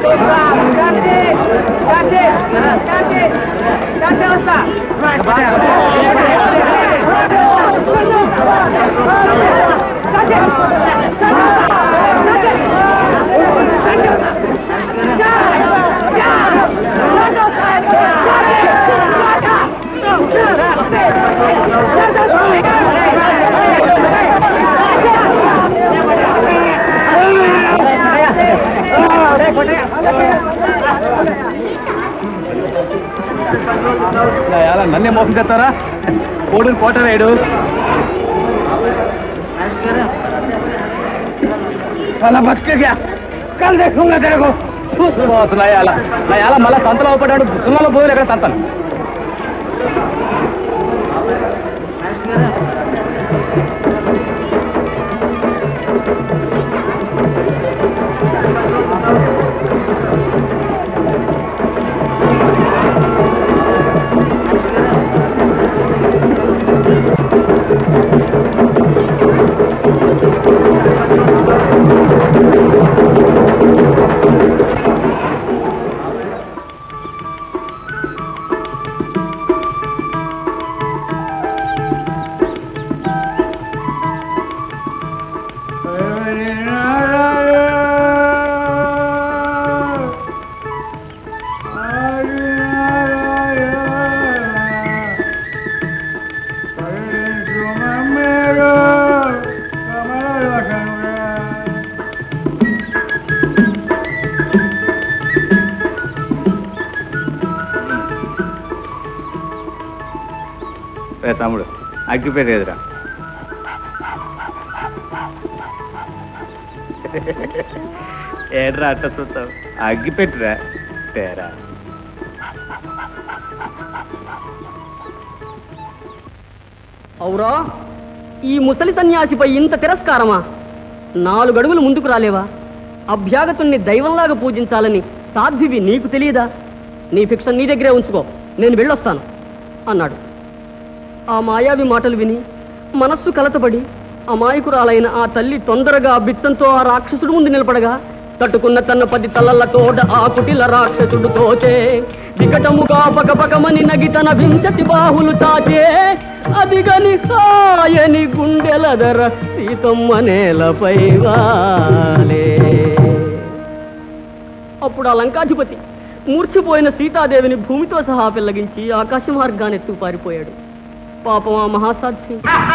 ఎలా నన్నే మోసం చేస్తారా కోడుని కోట వేయడు చాలా బతికేగా కల్ దేఖంగా తెరగో నయాల నయాల మళ్ళా సంతలో పడ్డాడు సున్నలో పోయి ఎక్కడ తంతాను రే తమ్ముడు అగ్గిపోయేది ఎదురా ఏడ్రా అట్ట చూస్తావు అగ్గిపెట్టురా తేరా అవురా ఈ ముసలి సన్యాసిపై ఇంత తిరస్కారమా నాలుగు అడుగులు ముందుకు రాలేవా అభ్యాగతుణ్ణి దైవంలాగా పూజించాలని సాధ్వివి నీకు తెలియదా నీ భిక్ష నీ దగ్గరే ఉంచుకో నేను వెళ్ళొస్తాను అన్నాడు ఆ మాయావి మాటలు విని మనస్సు కలతపడి అమాయకురాలైన ఆ తల్లి తొందరగా బిచ్చంతో ఆ రాక్షసుడు ముందు నిలబడగా తట్టుకున్న తన పది తలలతోడ ఆ కుటిల రాక్షసుడు తోచే వికటముగా పగపగమని నగి తన వింశతి బాహులు చాచే అదిగని హాయని గుండెల ధర సీతమ్మ నేలపై వాలే అప్పుడు ఆ లంకాధిపతి మూర్చిపోయిన సీతాదేవిని భూమితో సహా పెళ్లగించి ఆకాశ మార్గాన్ని ఎత్తు పారిపోయాడు పాపం ఆ మహాసాధ్వి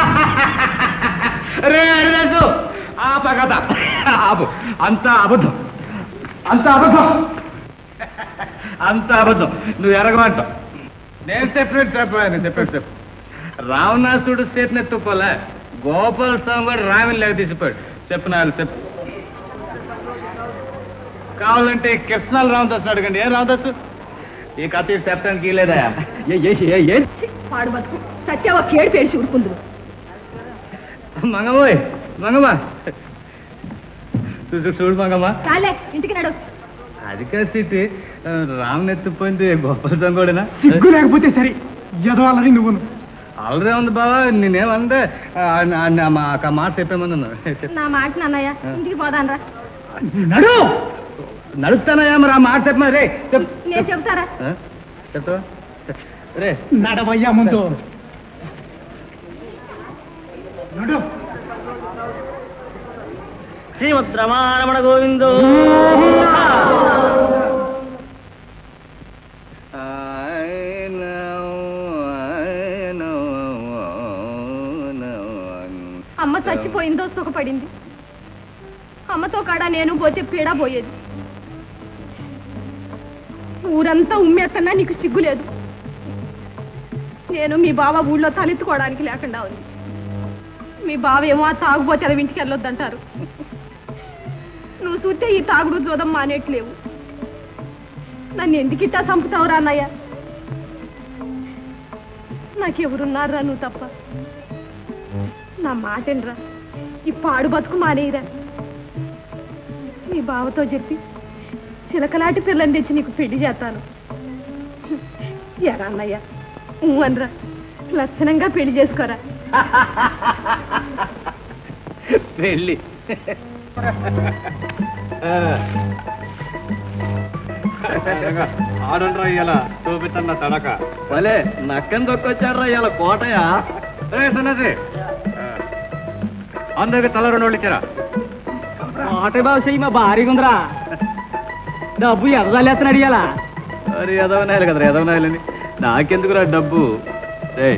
రే హరిదాసు ఆప కథ ఆపు అంత అబద్ధం అంత అబద్ధం అంత అబద్ధం నువ్వు ఎరగమంటావు నేను చెప్పినట్టు చెప్పా నేను చెప్పినట్టు చెప్పు రావణాసుడు చేతినెత్తుకోలే గోపాల స్వామి కూడా రావిని లేక తీసిపోయాడు చెప్పు నాలుగు చెప్పు కావాలంటే కృష్ణాలు రామదాసు అడగండి ఏం రామదాసు ఈ కథ ఇటు చెప్పడానికి లేదా ఏం పాడు బతుకు సత్యవ కేడు పేడిచి ఉరుకుందు మంగమ్మోయ్ మంగమ్మ చూడు చూడు మంగమ్మ చాలే ఇంటికి నడు అది కాదు సీటి రామ్ నెత్తిపోయింది గొప్ప సంగోడేనా సిగ్గు లేకపోతే సరే ఎదవాలని నువ్వు ఆల్రెడీ ఉంది బావా నేనేమందే ఆ, ఆ, ఆ, మా ఆ మాట చెప్పేమన్నా నా మాట నాన్నయ్య ఇంటికి పోదాన్రా నడు నడుస్తానయ్యా మరి ఆ మాట చెప్పమా రే చెప్ నేను చెబుతారా ఆ? చెప్తావా రే నడవయ్యా ముందు నడు శ్రీమద్ రమారమణ గోవిందో అమ్మ చచ్చిపోయిందో సుఖపడింది అమ్మతో కాడ నేను పోతే పీడ పోయేది ఊరంతా ఉమ్మేస్తున్నా నీకు సిగ్గు లేదు నేను మీ బావ ఊళ్ళో తలెత్తుకోవడానికి లేకుండా ఉంది మీ బావ ఏమో ఆ తాగుపోతే అది ఇంటికి వెళ్ళొద్దంటారు నువ్వు చూస్తే ఈ తాగుడు జోదం మానేట్లేవు నన్ను ఎందుకిట్టా చంపుతావురా అన్నయ్య నాకెవరున్నారా నువ్వు తప్ప నా మాటేనరా ఈ పాడు బతుకు మానేయరా మీ బావతో చెప్పి చిలకలాంటి పిల్లని తెచ్చి నీకు పెళ్లి చేస్తాను ఎరా అన్నయ్య ఊ అనరా లక్షణంగా పెళ్లి చేసుకోరా పెళ్ళి ఆడండ్రా ఇయ్యాల చూపిస్తున్న తడక భలే నక్కని దొక్కొచ్చారా ఇలా కోటయా రే సన్నసి అందరికి తల రెండు వాళ్ళు ఇచ్చారా కోట బాబు మా భారీగా ఉందిరా డబ్బు ఎదలేస్తున్నాడు ఇయ్యాలా మరి ఎదవనాయాలి కదరా ఎదవనాయాలని నాకెందుకురా డబ్బు ఏయ్,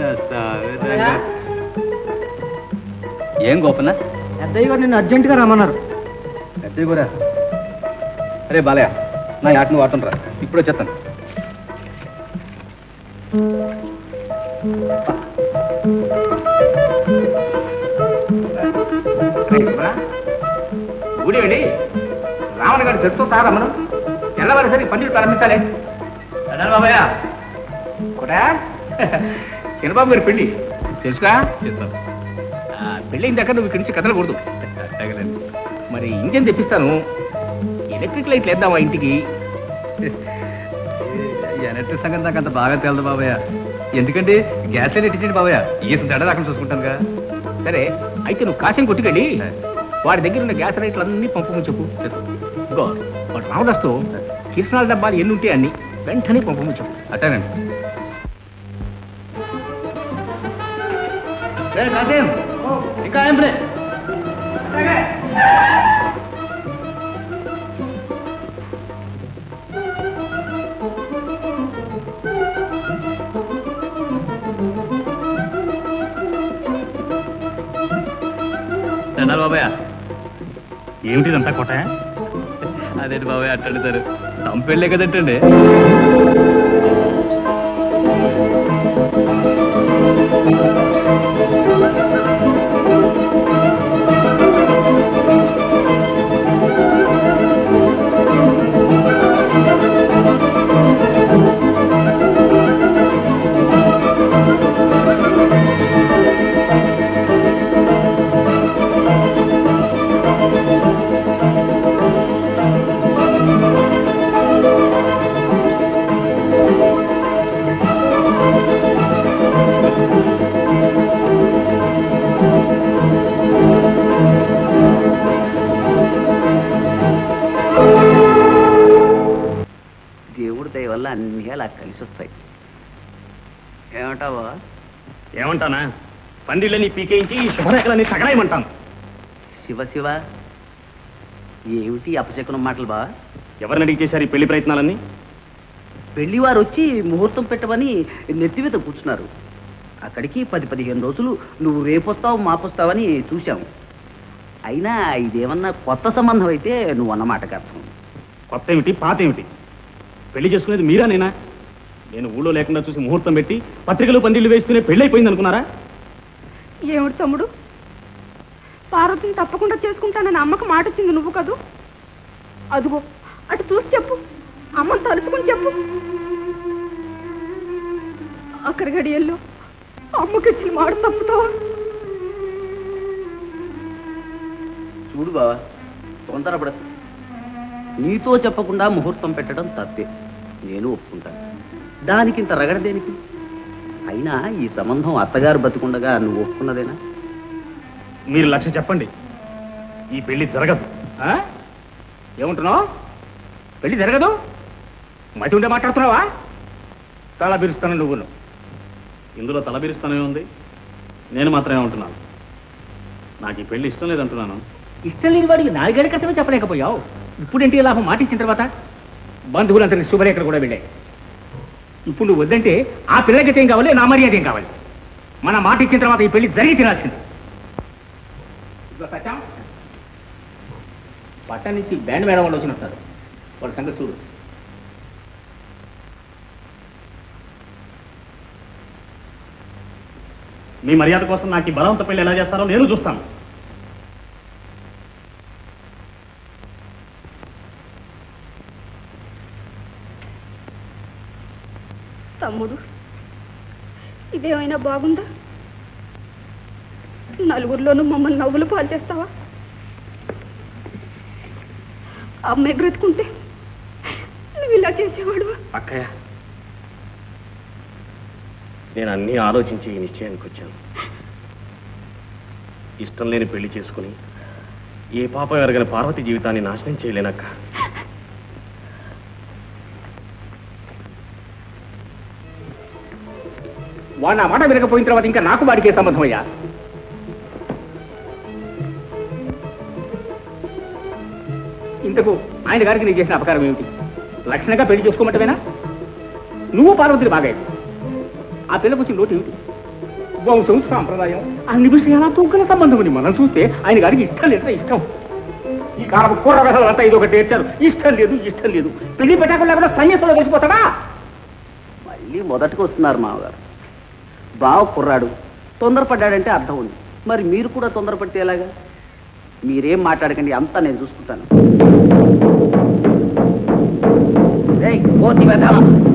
ఏం గోపన్న పెద్దయ్య గారు నిన్ను అర్జెంటుగా రమ్మన్నారు పెద్ద కూడా అరే బాలయ్య నా యాట్ నువ్వు ఆటం రా ఇప్పుడు వచ్చేస్తాను గుడి రావణ గారు చెప్తూ తారా మనం తెల్లవారిసరి పన్నీరు ప్రారంభించాలి అన్నారు బాబాయ్ కూడా చిన్నబాబు గారి పెళ్లి తెలుసుగా ఆ, పెళ్లి అయిన దగ్గర నువ్వు ఇక్కడి నుంచి కదలకూడదు మరి ఇంజన్ తెప్పిస్తాను ఎలక్ట్రిక్ లైట్లు వేద్దాం ఆ ఇంటికి ఎలక్ట్రిక్ సంగతి నాకు అంత బాగా తెలదు బాబయ్య ఎందుకంటే గ్యాస్ లైన్ ఎట్టించండి బాబయ్య ఈ తేడా రాకుండా చూసుకుంటానుగా సరే అయితే నువ్వు కాసిన కొట్టుకెళ్ళి వాడి దగ్గర ఉన్న గ్యాస్ లైట్లు అన్ని పంపమని చెప్పు ఇగో వాడు రావడస్తూ కిరసనాల డబ్బాలు ఎన్ని ఉంటే అన్ని వెంటనే పంపమని చెప్పు అట్టానండి ఇంకా ఏం ప్లే అన్నారు బాబయ్య ఏమిటిదంతా కొట్ట అదేంటి బాబయ్య అట్టడుతారు తంపెళ్ళే కదంటండి దేవుడి దయ వల్ల అన్ని అలా కలిసి వస్తాయి ఏమంటావా ఏమంటానా పందిళ్ళని పీకేయించి ఈ శుభరేఖలన్నీ తగలాయమంటాను శివ శివ ఏమిటి అపశకునం మాటలు బా ఎవరిని అడిగి చేశారు ఈ పెళ్లి ప్రయత్నాలన్నీ పెళ్లివారు వచ్చి ముహూర్తం పెట్టమని నెత్తి మీద కూర్చున్నారు అక్కడికి పది పదిహేను రోజులు నువ్వు రేపొస్తావు మాపొస్తావని చూశాం అయినా ఇదేమన్నా కొత్త సంబంధం అయితే నువ్వు అన్నమాటకు అర్థం కొత్త ఏమిటి పాత ఏమిటి పెళ్లి చేసుకునేది మీరా నేనా నేను ఊళ్ళో లేకుండా చూసి ముహూర్తం పెట్టి పత్రికలు పందిళ్ళు వేస్తూనే పెళ్లి అయిపోయింది అనుకున్నారా ఏమిటి తమ్ముడు పార్వతిని తప్పకుండా చేసుకుంటానని అమ్మకు మాట వచ్చింది నువ్వు కదూ అదుగో అటు చూసి చెప్పు అమ్మని తలుచుకుని చెప్పు అక్కడి గడియల్లో అమ్మకి ఇచ్చిన మాట తప్పుతావా చూడు బావా తొందరపడదు నీతో చెప్పకుండా ముహూర్తం పెట్టడం తప్పే నేను ఒప్పుకుంటాను దానికి ఇంత రగడ దేనికి అయినా ఈ సంబంధం అత్తగారు బతికుండగా నువ్వు ఒప్పుకున్నదేనా మీరు లక్ష్య చెప్పండి ఈ పెళ్లి జరగదు ఆ? ఏమంటున్నావు పెళ్లి జరగదు మతి ఉండే మాట్లాడుతున్నావా తల బిరుస్తాను నువ్వును ఇందులో తల బిరుస్తానే ఉంది నేను మాత్రమే ఉంటున్నాను నాకు ఈ పెళ్లి ఇష్టం లేదంటున్నాను ఇష్టం లేని వాడికి నాలుగేళ్ల క్రితమే చెప్పలేకపోయావు ఇప్పుడేంటి లాభం మాట ఇచ్చిన తర్వాత బంధువులందరికీ శుభరేఖలు కూడా వెళ్ళాయి ఇప్పుడు నువ్వు వద్దంటే ఆ పిల్లలకి ఏం కావాలి నా మర్యాద ఏం కావాలి మన మాట ఇచ్చిన తర్వాత ఈ పెళ్లి జరిగి తినాల్సింది ఇదిగో సత్యం, పట్టణం నుంచి బ్యాండ్ మేడం వాళ్ళు వచ్చినట్టున్నారు వాళ్ళ సంగతి చూడు మీ మర్యాద కోసం నాకు ఈ బలవంత పెళ్లి ఎలా చేస్తారో నేను చూస్తాను తమ్ముడు ఇదేమైనా బాగుందా నలుగురిలోనూ మమ్మల్ని నవ్వులు పాలు చేస్తావా అమ్మాయి బ్రతుకుంటే నువ్వు ఇలా చేసేవాడు అక్కయ్య నేను అన్నీ ఆలోచించి ఈ నిశ్చయానికి వచ్చాను ఇష్టం లేని పెళ్లి చేసుకుని ఏ పాప ఎరగని పార్వతి జీవితాన్ని నాశనం చేయలేనక్క వాడు నా మాట వినకపోయిన తర్వాత ఇంకా నాకు వాడికే సంబంధం అయ్యా ఇంతకు ఆయన గారికి నేను చేసిన అపకారం ఏమిటి లక్షణంగా పెళ్లి చేసుకోమంటవేనా నువ్వు పార్వతిని బాగా ఆ పిల్లకు వచ్చిన లోటు ఏమిటి వంశం సాంప్రదాయం అన్ని విషయాలతో గల సంబంధం ఉంది మనం చూస్తే ఆయన గారికి ఇష్టం లేదా ఇష్టం ఈ కాలం కుర్ర అంతా ఇది ఒకటి నేర్చారు ఇష్టం లేదు ఇష్టం లేదు పెళ్లి పెట్టకుండా లేకుండా సన్యాసంలో వేసిపోతాడా మళ్ళీ మొదటికి వస్తున్నారు మామగారు బావ కుర్రాడు తొందరపడ్డాడంటే అర్థం ఉంది మరి మీరు కూడా తొందరపడితే ఎలాగా మీరేం మాట్లాడకండి అంతా నేను చూసుకుంటాను ఏయ్, కోతి వెధవ.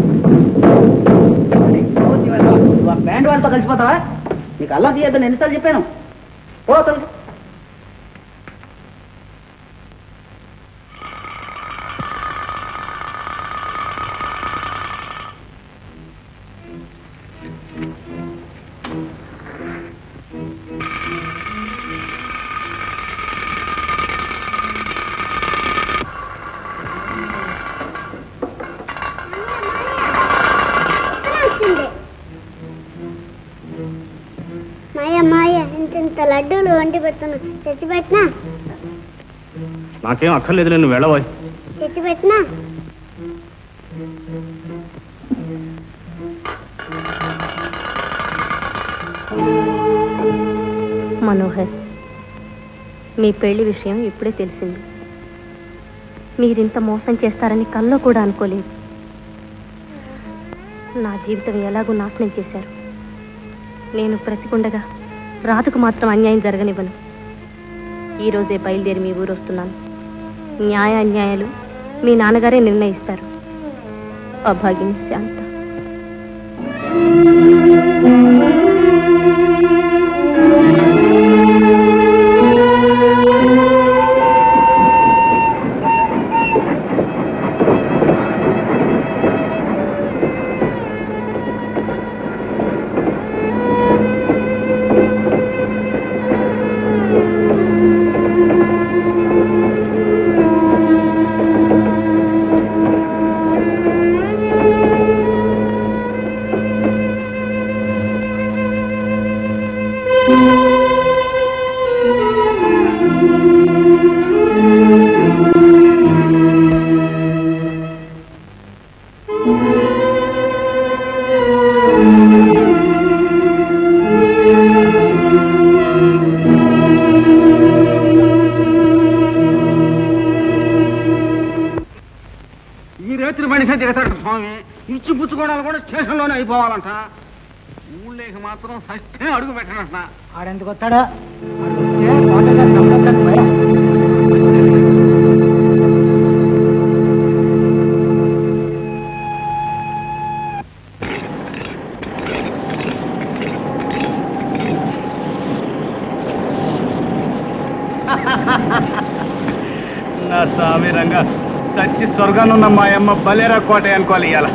ఏయ్, కోతి వెధవ. నువ్వు ఆ బ్యాండ్ వాళ్ళతో కలిసిపోతావా నీకు అల్లా తీయద్దని ఎన్నిసార్లు చెప్పాను పో తొలగి. వచ్చింది మాయ మాయ ఇంత ఇంత లడ్డూలు వండి పెడుతున్నా తెచ్చి పెట్టినా నాకేం అక్కర్లేదు నేను వెళ్ళబోయ్ తెచ్చి పెట్టినా మనోహర్ మీ పెళ్లి విషయం ఇప్పుడే తెలిసింది మీరింత మోసం చేస్తారని కల్లో కూడా అనుకోలేదు నా జీవితం ఎలాగో నాశనం చేశారు నేను బ్రతికుండగా రాధకు మాత్రం అన్యాయం జరగనివ్వను ఈ రోజే బయలుదేరి మీ ఊరు వస్తున్నాను న్యాయ అన్యాయాలు మీ నాన్నగారే నిర్ణయిస్తారు అభాగిని శాంత ఈ రేతులు మనిషి దిగతాడు స్వామి ఇచ్చి పుచ్చుకోవడాలు కూడా స్టేషన్లోనే అయిపోవాలంట ఊళ్ళేకి మాత్రం సస్తే అడుగు పెట్టనంట ఆడెందుకు వస్తాడా నా స్వామి రంగా సచ్చి స్వర్గానున్న మా అమ్మ బలేరా కోట అనుకోవాలి ఇవాళ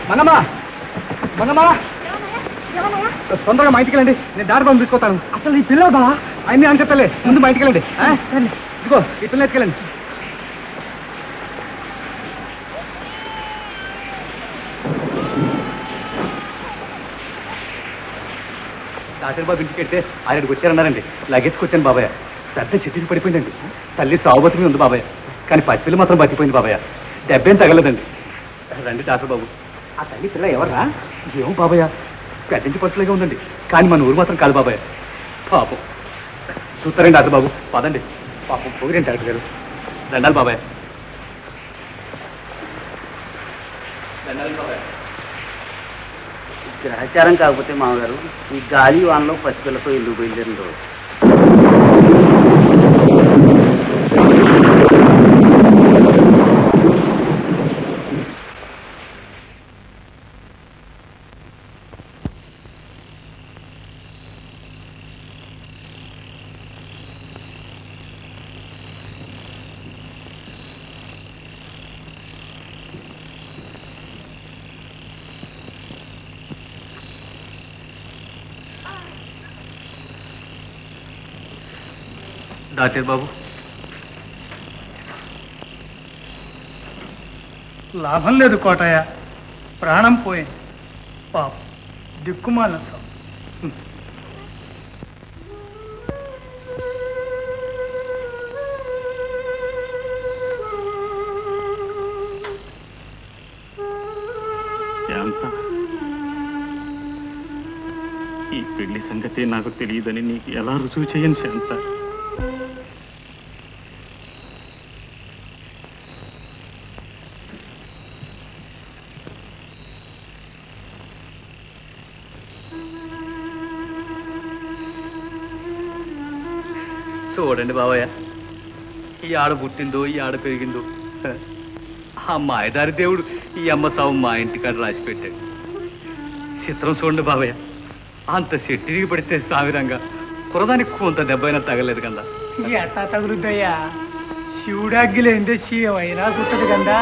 మంగమ్మా మంగమ్మా తొందరగా మా ఇంటికి వెళ్ళండి నేను దారి బాబు తీసుకొస్తాను అసలు ఈ పిల్లలు బా అన్ని అని చెప్పలే ముందు మా ఇంటికి వెళ్ళండి ఆ? ఇదిగో ఈ పిల్ల ఎత్తుకెళ్ళండి డాక్టర్ బాబు ఇంటికి వెళ్తే ఆయనకు వచ్చారన్నారండి లగెత్తుకొచ్చాను బాబాయ్ పెద్ద చెట్టుకి పడిపోయిందండి తల్లి సాగుబతిని ఉంది బాబాయ్ కానీ పసిపిల్ల మాత్రం బతికిపోయింది బాబాయ్ దెబ్బేం తగలదండి రండి డాక్టర్ బాబు ఆ తల్లి పిల్ల ఎవర్రా ఏమో బాబాయ్ పెద్దంటి పసులుగా ఉందండి కానీ మన ఊరు మాత్రం కాదు బాబాయ్ పాపం చూస్తారండి డాక్టర్ బాబు పదండి పాపం పోగిరండి డాక్టర్ గారు దండాలి బాబాయ్ దండాలి బాబాయ్ గ్రహచారం కాకపోతే మామగారు ఈ గాలి వానలో పసిపిల్లతో ఎందుకు బయలుదేరిన రోజు డాక్టర్ బాబు లాభం లేదు కోటయ్య ప్రాణం పోయింది పాప దిక్కుమాల శాంత ఈ పెళ్లి సంగతి నాకు తెలియదని నీకు ఎలా రుజువు చేయను శాంత చూడండి బాబాయ్ ఈ ఆడ పుట్టిందో ఈ ఆడ పెరిగిందో ఆ మాయదారి దేవుడు ఈ అమ్మ సావు మా ఇంటికాడ రాసి పెట్టాడు చిత్రం చూడండి బాబాయ్ అంత చెట్టికి పడితే సావిరంగా కురదానికి కొంత దెబ్బైనా తగలేదు కదా ఎట్టా తగులుద్దయ్యా శివుడాగ్గిలేందే శివైనా కుట్టదు కదా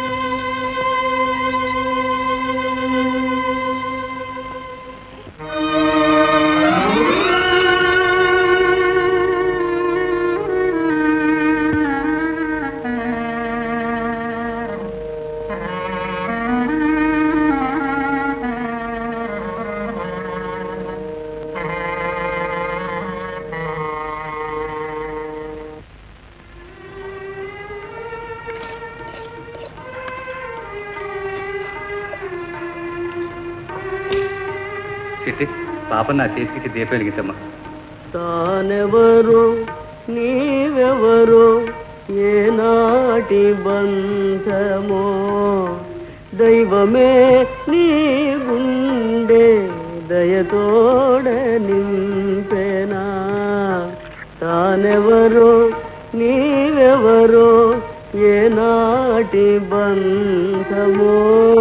చిట్టి పాప నా చేతికి దీపం వెలిగించమ్మా తానెవరో నీవెవరో ఏనాటి బంధమో దైవమే నీ గుండె దయతోడ నింపెనా తానెవరో నీవెవరో ఏనాటి బంధమో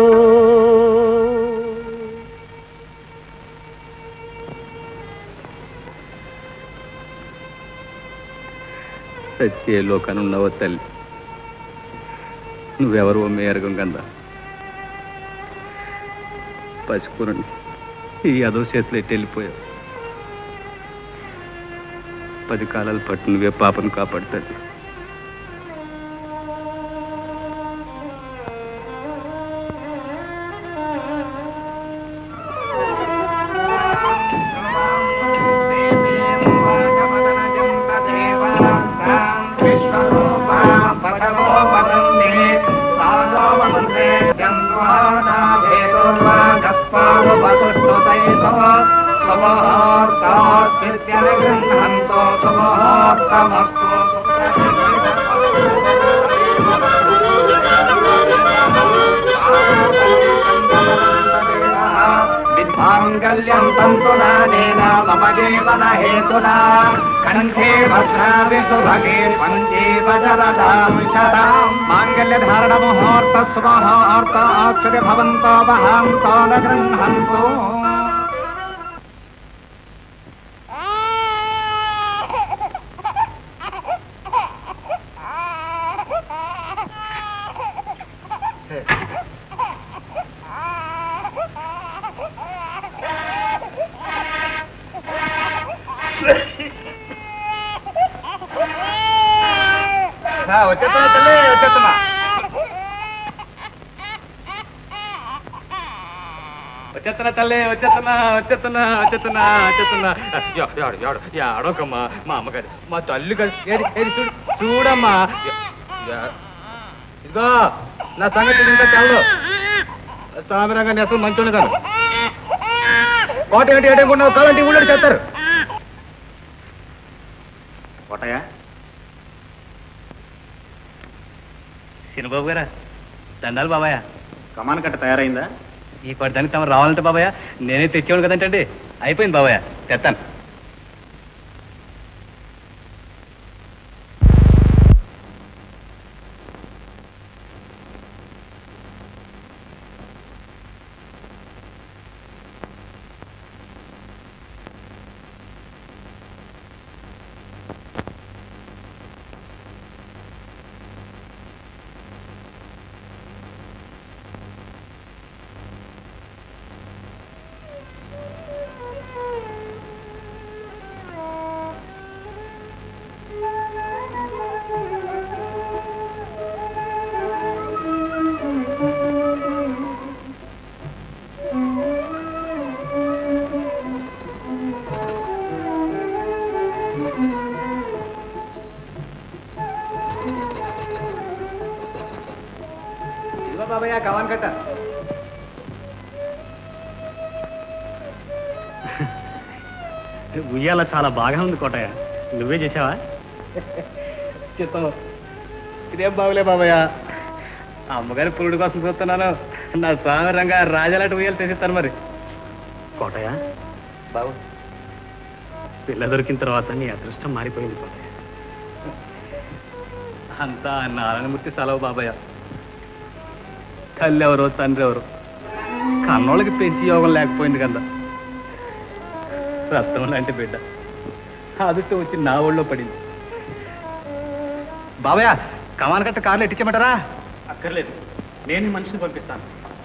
సత్యే లోకనున్నవో తల్లి నువ్వెవరు మేరగం కందా పసికూరని ఈ అదో చేతిలో ఎట్టి వెళ్ళిపోయావు పది కాలాల పట్టు నువ్వే పాపను కాపాడుతుంది మాంగళ్యం తంతునానేన మమ జీవన హేతునా కంఠే భద్రావి సుభగే పంచీవజరదాం శతాం మాంగళ్య ధారణ ముహూర్త సుముహూర్త ఆశ్చర్య భవంతో వహాంతో న గృహంతో వచ్చేస్తున్నా తల్లి వచ్చేస్తున్నా వచ్చేస్తున్నా తల్లి వచ్చేస్తున్నా వచ్చేస్తున్నా వచ్చేస్తున్నా వచ్చేస్తున్నా యా- యాడు యాడు యాడోకమ్మా మా అమ్మగారు మా తల్లి గారు ఏది ఏది చూడు చూడమ్మా యా- యా- ఇదిగో నా సంగతి ఇంకా తెలదు సామిరంగా నేను అసలు మంచి కాదు కోట ఏంటి ఏటనుకున్నావు కావాలంటే ఊళ్ళో చేస్తారు కోటయ్య చిన్నబాబు గారా దండాలు బాబాయ్ కమాన్ కట్ట తయారైందా ఈ పడతానికి తమ రావాలంటే బాబాయ్ నేనే తెచ్చేవాడు కదంటండి అయిపోయింది బాబాయ్ తెస్తాను ఇదిగో బాబాయ్ కవాన్ కట్ట ఉయ్యాల చాలా బాగా ఉంది కోటయ్య నువ్వే చేసావా చిత్తం ఇదేం బాగులే బాబాయ్ అమ్మగారి పురుడు కోసం చూస్తున్నాను నా స్వామి రంగా రాజాలాంటి ఉయ్యాలు తెచ్చిస్తాను మరి కోటయ్య బాబు పిల్ల దొరికిన తర్వాత నీ అదృష్టం మారిపోయింది కోటయ్య అంతా నారాయణమూర్తి సెలవు బాబాయ్ తల్లి ఎవరు తండ్రి ఎవరు కన్నోళ్ళకి పెంచి యోగం లేకపోయింది కదా రక్తం లాంటి బిడ్డ అదుతో వచ్చి నా ఊళ్ళో పడింది బాబాయ్ కమాన్ కట్ట కార్లు ఎట్టించమంటారా అక్కర్లేదు నేను ఈ మనిషిని పంపిస్తాను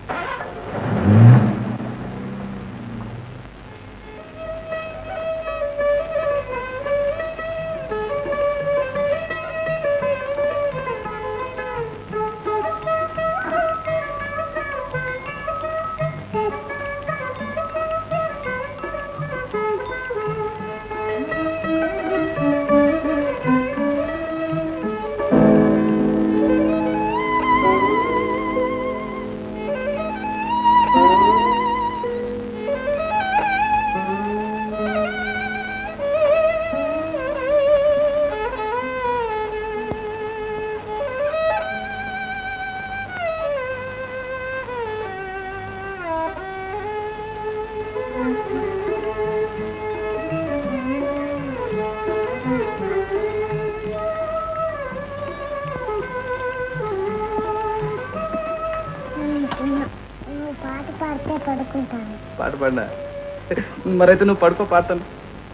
నువ్వు పాట పాడితే పడుకుంటాను పాట పాడినా మరైతే నువ్వు పడుకో పాడతాను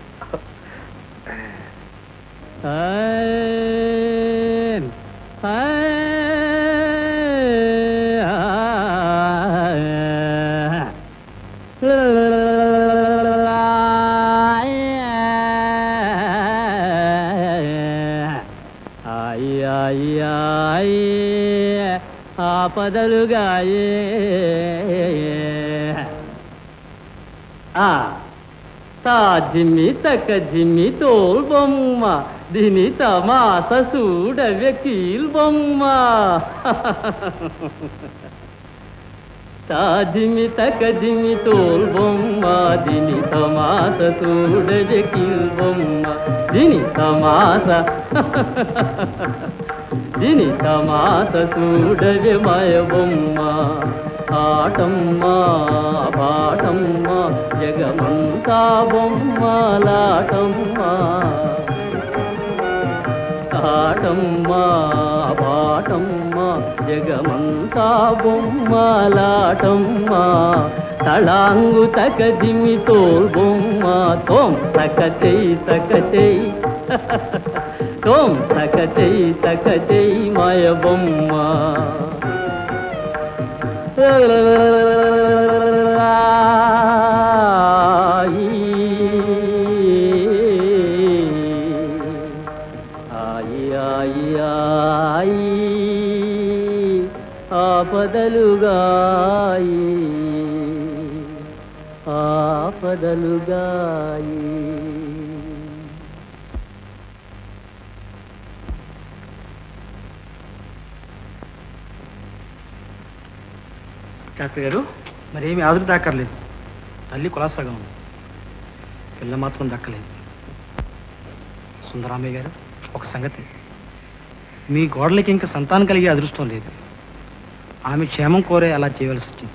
ఆపదలుగాయే ఆ తా జిమ్మి తక్క జిమ్మి తోల్ బొమ్మ దిని తమాస చూడవె కీల్ బొమ్మ తా జిమ్మి తక్క జిమ్మి తోల్ బొమ్మ దిని తమాస చూడవె కీల్ బొమ్మ దిని తమాస దిని తమాస చూడవె మాయ బొమ్మ ఆటమ్మా పాటమ్మా జగమంతా బొమ్మలాటమ్మా ఆటమ్మా పాటమ్మా జగమంతా బొమ్మలాటమ్మా తళాంగు తక దిమి తోల్ బొమ్మ తోం తక చెయ్యి తక చెయ్యి తోం తక చెయ్యి తక చెయ్యి మాయ బొమ్మ ఆయి ఆయి సంపదలుగాయి డాక్టర్ గారు మరేమి ఆదురు దాక్కర్లేదు తల్లి కులాసాగా ఉంది పిల్ల మాత్రం దక్కలేదు సుందరామయ్య గారు ఒక సంగతి మీ గోడలకి ఇంకా సంతానం కలిగే అదృష్టం లేదు ఆమె క్షేమం కోరే అలా చేయవలసి వచ్చింది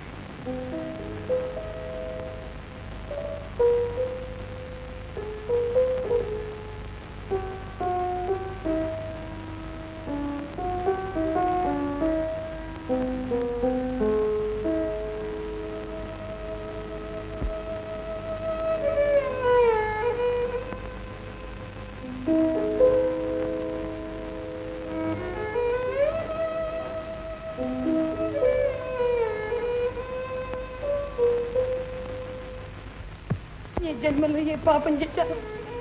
ఏ జన్మలో ఏ పాపం చేశాను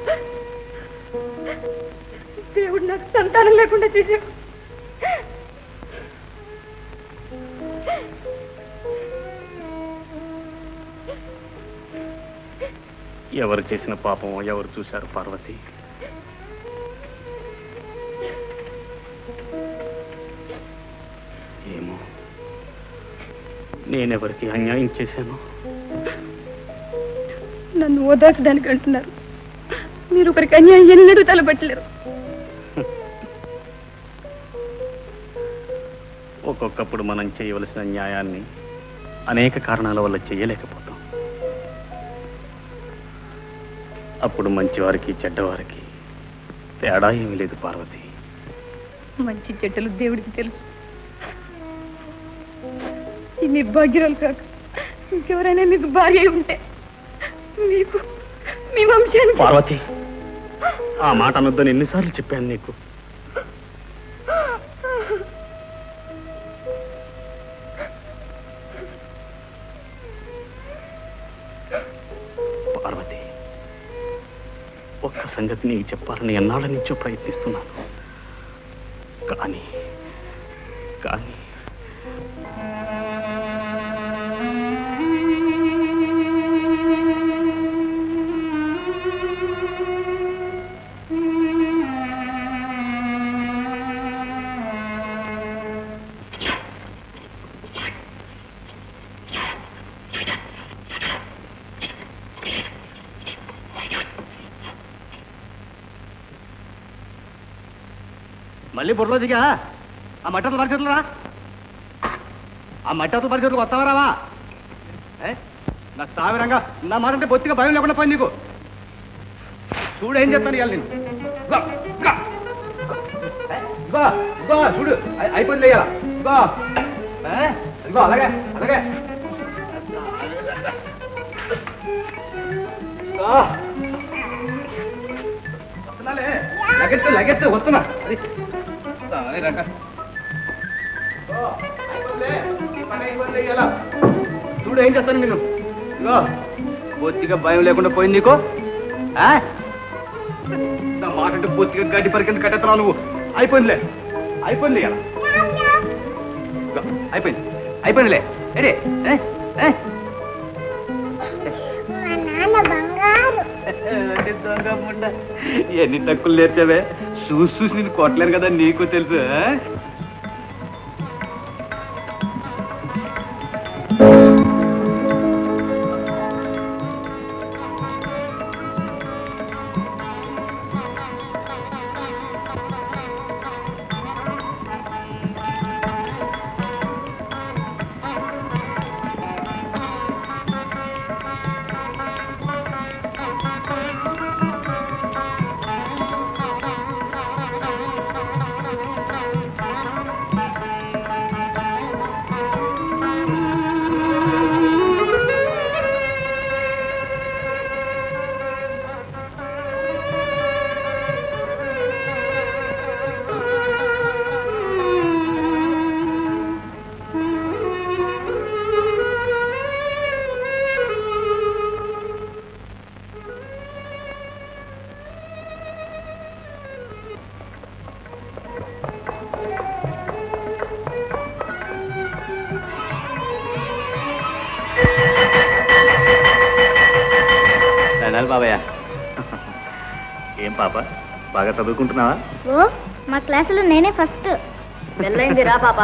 దేవుడు నాకు సంతానం లేకుండా చేశాడు ఎవరు చేసిన పాపం ఎవరు చూశారు పార్వతి ఏమో నేనెవరికి అన్యాయం చేశాను నన్ను ఓదార్చడానికి అంటున్నారు మీరు ఒకరికి అన్యాయం ఎన్నడూ తలపెట్టలేరు ఒక్కొక్కప్పుడు మనం చేయవలసిన న్యాయాన్ని అనేక కారణాల వల్ల చేయలేకపోతాం అప్పుడు మంచివారికి చెడ్డవారికి తేడా ఏమీ లేదు పార్వతి మంచి చెడ్డలు దేవుడికి తెలుసు ఈ నిర్భాగ్యురాలు కాక ఇంకెవరైనా మీకు భార్య అయి ఉంటే మీకు మీ వంశానికి పార్వతి ఆ మాట అనొద్దని ఎన్నిసార్లు చెప్పాను నీకు పార్వతి ఒక్క సంగతి నీకు చెప్పాలని ఎన్నాళ్ళ నుంచో ప్రయత్నిస్తున్నాను కానీ కానీ మళ్ళీ బుర్రలో దిగా ఆ మట్టలు పరిచేతులు రా ఆ మట్టలు పరిచేతులు వస్తావా రావా ఏ? నా స్థావిరంగా నా మాట అంటే బొత్తిగా భయం లేకుండా పోయింది నీకు చూడు ఏం చెప్తాను ఇవాళ నేను ఇదిగో, ఇదిగో. ఏ? ఇదిగో, ఇదిగో, చూడు అయి- అయిపోయింది ఇవాళ ఇదిగో ఏ? ఇదిగో అలాగే అలాగే ఇదిగో. వస్తున్నాలే లగెత్తు లగెత్తు వస్తున్నా అది వస్తావా, రంగ. ఇదిగో, అయిపోయిందిలే. ఈ పని అయిపోయింది ఇవాళ. చూడు ఏం చేస్తాను నేను ఇదిగో బొత్తిగా భయం లేకుండా పోయింది నీకు ఆ? నా మాట అంటే బొత్తిగా గడ్డి పరికింద కట్టెత్తరావు నువ్వు అయిపోయిందిలే అయిపోయింది ఇవాళ. ఇదిగో, అయిపోయింది అయిపోయిందిలే ఏడే ఏ? ఏ? అంటే దొంగ ముండ. ఎన్ని తక్కువ నేర్చావే చూసి చూసి నేను కొట్టలేను కదా నీకు తెలుసు ఆ? Thank you. వెళ్ళాలి బాబయ్య ఏం పాప బాగా చదువుకుంటున్నావా ఓ మా క్లాసులో నేనే ఫస్ట్ వెళ్ళైంది రా పాప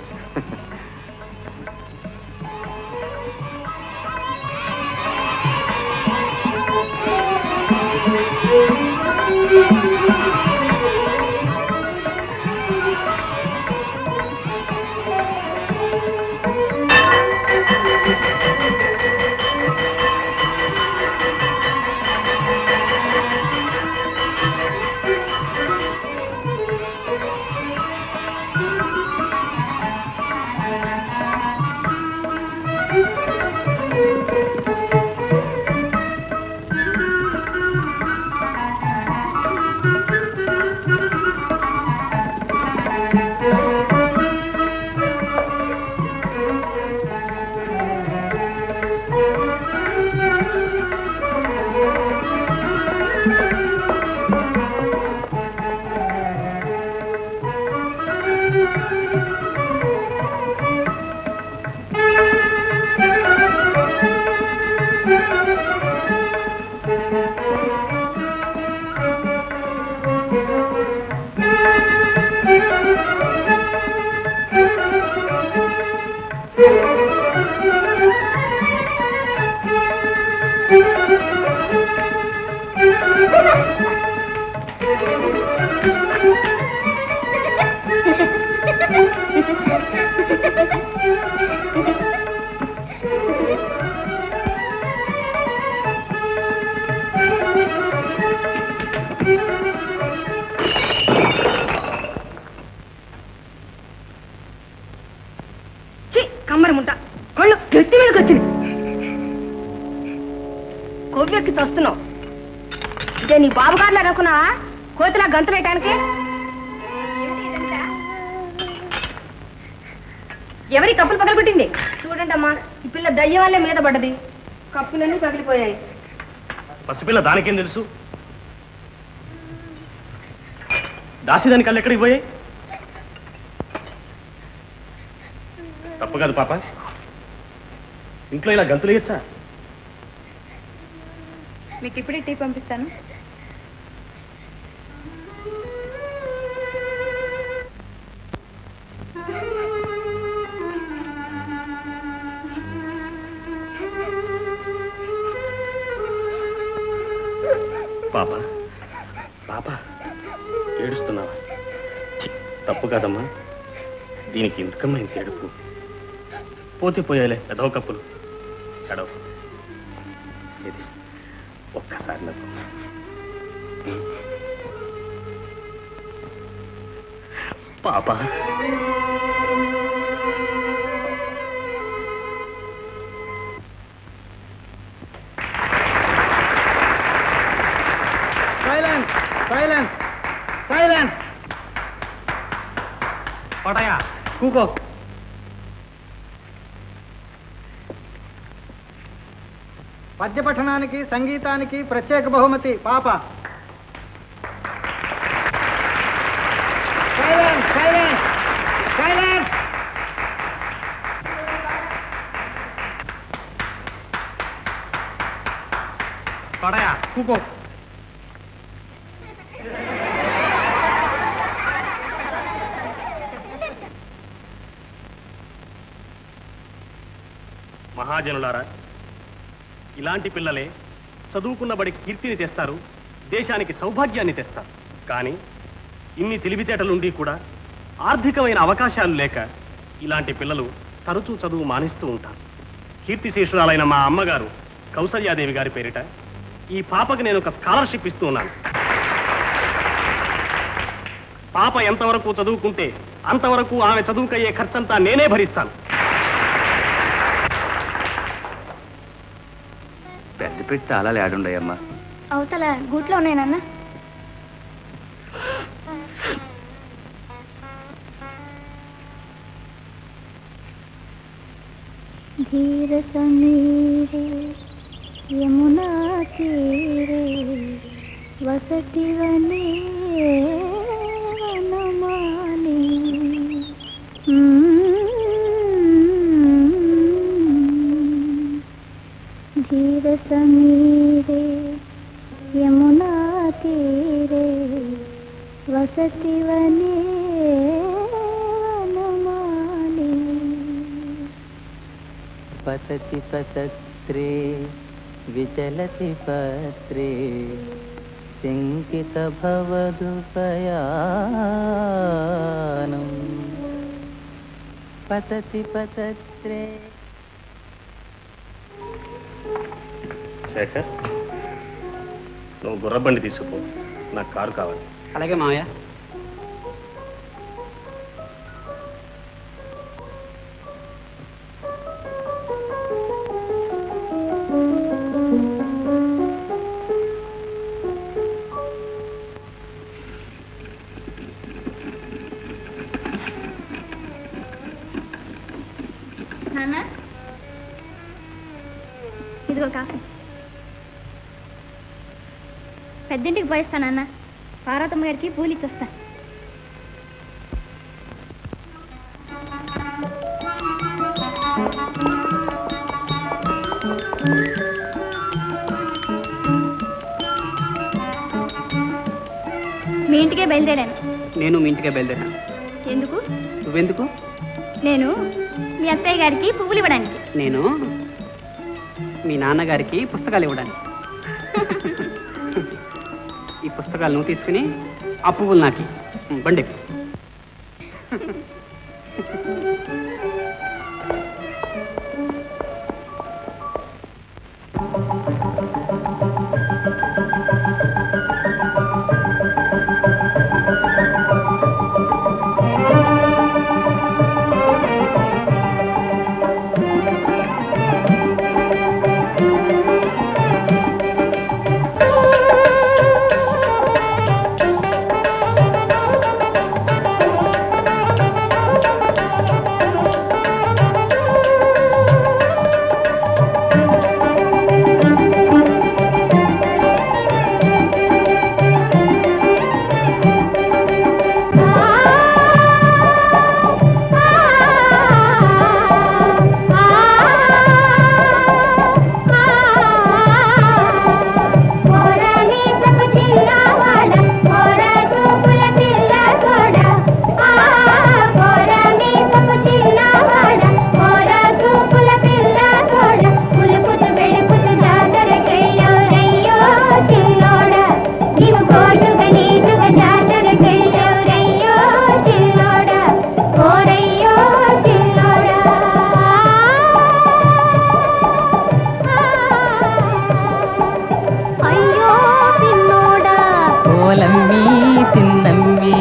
కమ్మరి ముంట కళ్ళు గట్టి మీదకి వచ్చింది కొవ్వెక్కి చస్తున్నావు ఇదే నీ బాబుగారులా అనుకున్నావా కోతిలా గంతులు వేయటానికి ఎవరి కప్పులు పగలగొట్టింది చూడండి అమ్మా ఈ పిల్ల దయ్యం వల్లే మీద పడ్డది కప్పులన్నీ పగిలిపోయాయి పసిపిల్ల దానికేం తెలుసు దాసిదాని కళ్ళు ఎక్కడికి పోయాయి తప్పు కాదు పాప ఇంట్లో ఇలా గంతులు వేయచ్చా మీకు ఇప్పుడే టీ పంపిస్తాను పాప పాప ఏడుస్తున్నావా ఛీ, తప్పు కాదమ్మా దీనికి ఎందుకమ్మా ఇంత ఏడుపు పోతే పోయాలే ఏదో కప్పులు ఎడవ ఇది ఒక్కసారి నాకు పాప సైలెన్స్ సైలెన్స్ సైలెన్స్ కోటయ్య కూకో పద్యపఠనానికి సంగీతానికి ప్రత్యేక బహుమతి పాప సైలెన్స్ సైలెన్స్ సైలెన్స్ కోటయ్య కూకో మహాజనులారా ఇలాంటి పిల్లలే చదువుకున్న బడి కీర్తిని తెస్తారు దేశానికి సౌభాగ్యాన్ని తెస్తారు కానీ ఇన్ని తెలివితేటలుండి కూడా ఆర్థికమైన అవకాశాలు లేక ఇలాంటి పిల్లలు తరచూ చదువు మానేస్తూ ఉంటారు కీర్తిశేషురాలైన మా అమ్మగారు కౌసల్యాదేవి గారి పేరిట ఈ పాపకి నేను ఒక స్కాలర్షిప్ ఇస్తూ ఉన్నాను పాప ఎంతవరకు చదువుకుంటే అంతవరకు ఆమె చదువుకయ్యే ఖర్చంతా నేనే భరిస్తాను పెద్ద పెట్టి తాళాలు ఏడుండయమ్మా అవతల గూట్లో ఉన్నాయనన్నా ధీర సమీరే యమునా తీరే వసతి వనే వనమాలి ధీర సమీరే యమునా తీరే వసతి వనే వనమాలి పతతి పతత్రే విచలతి పత్రే శంకిత భవదుపయానం పతతి పతత్రే శేఖర్ నువ్వు గుర్రబండి తీసుకుపో నాకు కారు కావాలి అలాగే మావయ్య నాన్న ఇదిగో కాఫీ పెద్దింటికి పోయిస్తానన్న పార్వతమ్మ గారికి పూలు ఇచ్చొస్తా మీ ఇంటికే బయలుదేరాను నేను మీ ఇంటికే బయలుదేరాను ఎందుకు నువ్వెందుకు నేను మీ అత్తయ్య గారికి పువ్వులు ఇవ్వడానికి నేను మీ నాన్నగారికి పుస్తకాలు ఇవ్వడానికి ఈ పుస్తకాలు నువ్వు తీసుకుని ఆ పువ్వులు నాకు ఇయ్యి. బండి ఎక్కు. కోటుగా నీటుగా జాతరకెళ్ళెవరయ్యో చిన్నోడా ఓరయ్యో చిన్నోడా అయ్యో చిన్నోడా ఓలమ్మి చిన్నమ్మి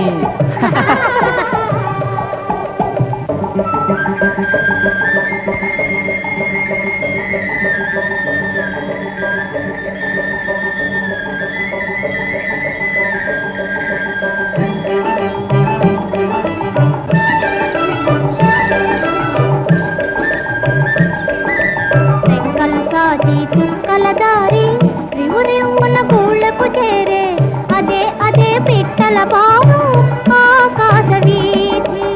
రెక్కలు సాచి చుక్కల దారి రివు రివ్వున గూళ్ళకు చేరే అదే అదే పిట్టల బావు ఆకాశ వీధి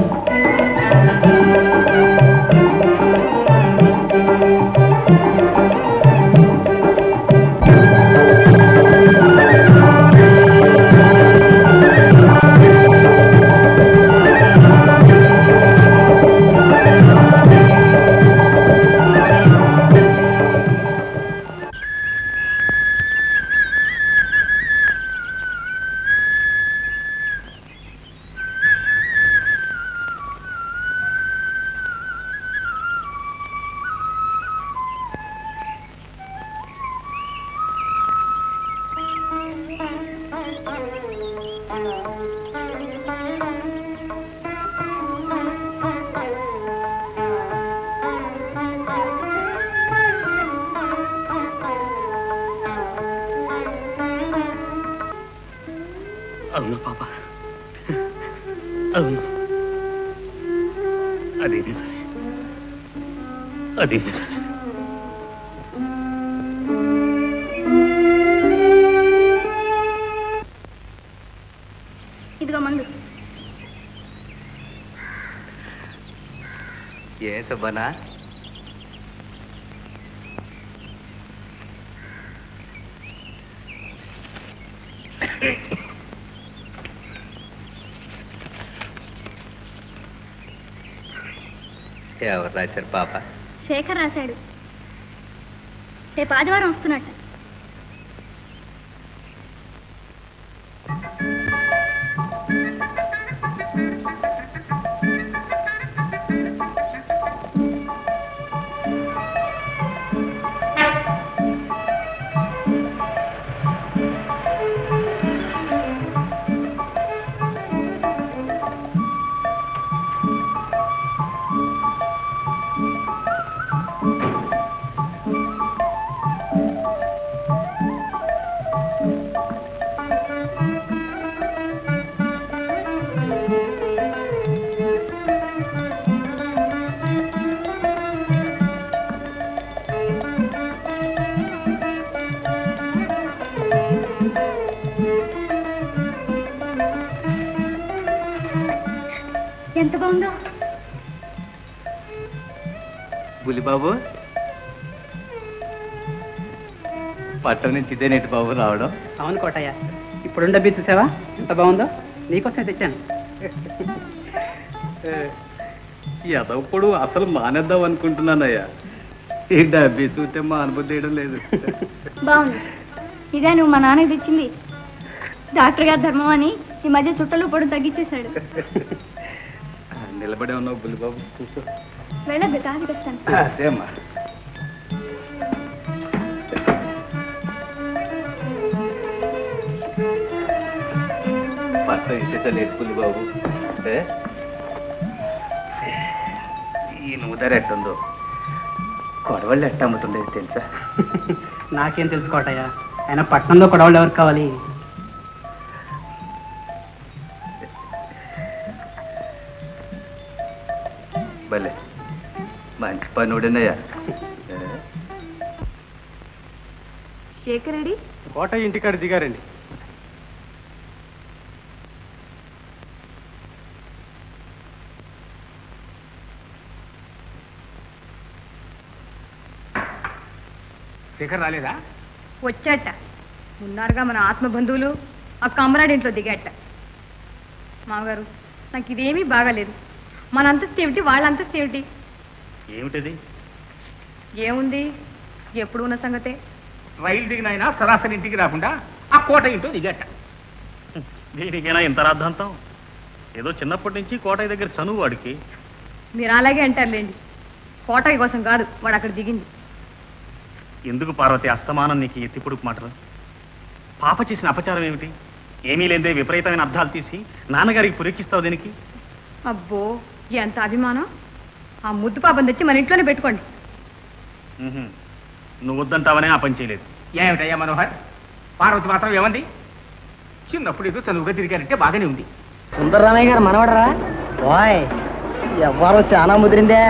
అవును పాప అవును అది నిజమే అది నిజమే ఇదిగో మందు ఏ సుబ్బనా ఎవరు రాశారు పాప శేఖర్ రాశాడు రేపు ఆదివారం వస్తున్నట్ట ఎంత బాగుందో బులిబాబు పట్టణం నుంచి ఇదేనేటి బాబు రావడం అవును కోటయ్య ఇప్పుడు డబ్బి చూసావా ఎంత బాగుందో నీకోసం తెచ్చాను ఎదప్పుడు అసలు మానేద్దాం అనుకుంటున్నానయ్యా ఈ డబ్బి చూస్తే మా అనుభూతి వేయడం లేదు బాగుంది ఇదే నువ్వు మా నాన్నకి తెచ్చింది డాక్టర్ గారు ధర్మం అని ఈ మధ్య చుట్టలు పొడి తగ్గించేశాడు నిలబడే ఉన్నావు బులిబాబు కూర్చో వెళ్ళద్దు కాఫీ తెస్తాను అదేమ్మా పట్ట ఇసేట లేదు బులిబాబు ఏ? ఈ నూదర ఎట్టుందో కొడవళ్ళు ఎట్ట అమ్ముతుండేది తెలుసా నాకేం తెలుసు కోటయ్య ఆయన పట్టణంలో కొడవలు ఎవరికి కావాలి భలే మంచి పని ఉడినయ్యా శేఖర్ రెడీ కోట ఇంటికాడ దిగారండి శేఖర్ రాలేదా వచ్చాట ఉన్నారుగా మన ఆత్మ బంధువులు ఆ కమరాడి ఇంట్లో దిగాట మామగారు నాకు ఇదేమీ బాగాలేదు మన అంతస్తు ఏమిటి వాళ్ళ అంతస్తు ఏమిటి ఏమిటది ఏముంది ఎప్పుడు ఉన్న సంగతే రైలు దిగినైనా సరాసరి ఇంటికి రాకుండా ఆ కోట ఇంటో దిగట దీనికైనా ఇంత రాద్ధాంతం ఏదో చిన్నప్పటి నుంచి కోటయ్య దగ్గర చనువు వాడికి మీరు అలాగే అంటారులేండి కోటయ్య కోసం కాదు వాడు అక్కడ దిగింది ఎందుకు పార్వతి అస్తమానం నీకు ఈ ఎత్తిపుడుకు మాటలు పాప చేసిన అపచారం ఏమిటి ఏమీ లేదే విపరీతమైన అర్థాలు తీసి నాన్నగారికి పురికిస్తావు దీనికి అబ్బో ఎంత అభిమానం ఆ ముద్దు పాపం తెచ్చి మన ఇంట్లోనే పెట్టుకోండి ఉహుం. నువ్వు వద్దంటావనే ఆ పని చేయలేదు ఏమిటయ్యా మనోహర్ పార్వతి మాత్రం ఏమంది చిన్నప్పుడు ఏదో చదువుగా తిరిగారంటే బాగానే ఉంది సుందరరామయ్య గారు మనవడరా వాయ్ ఎవ్వరో చాలా ముదిరిందే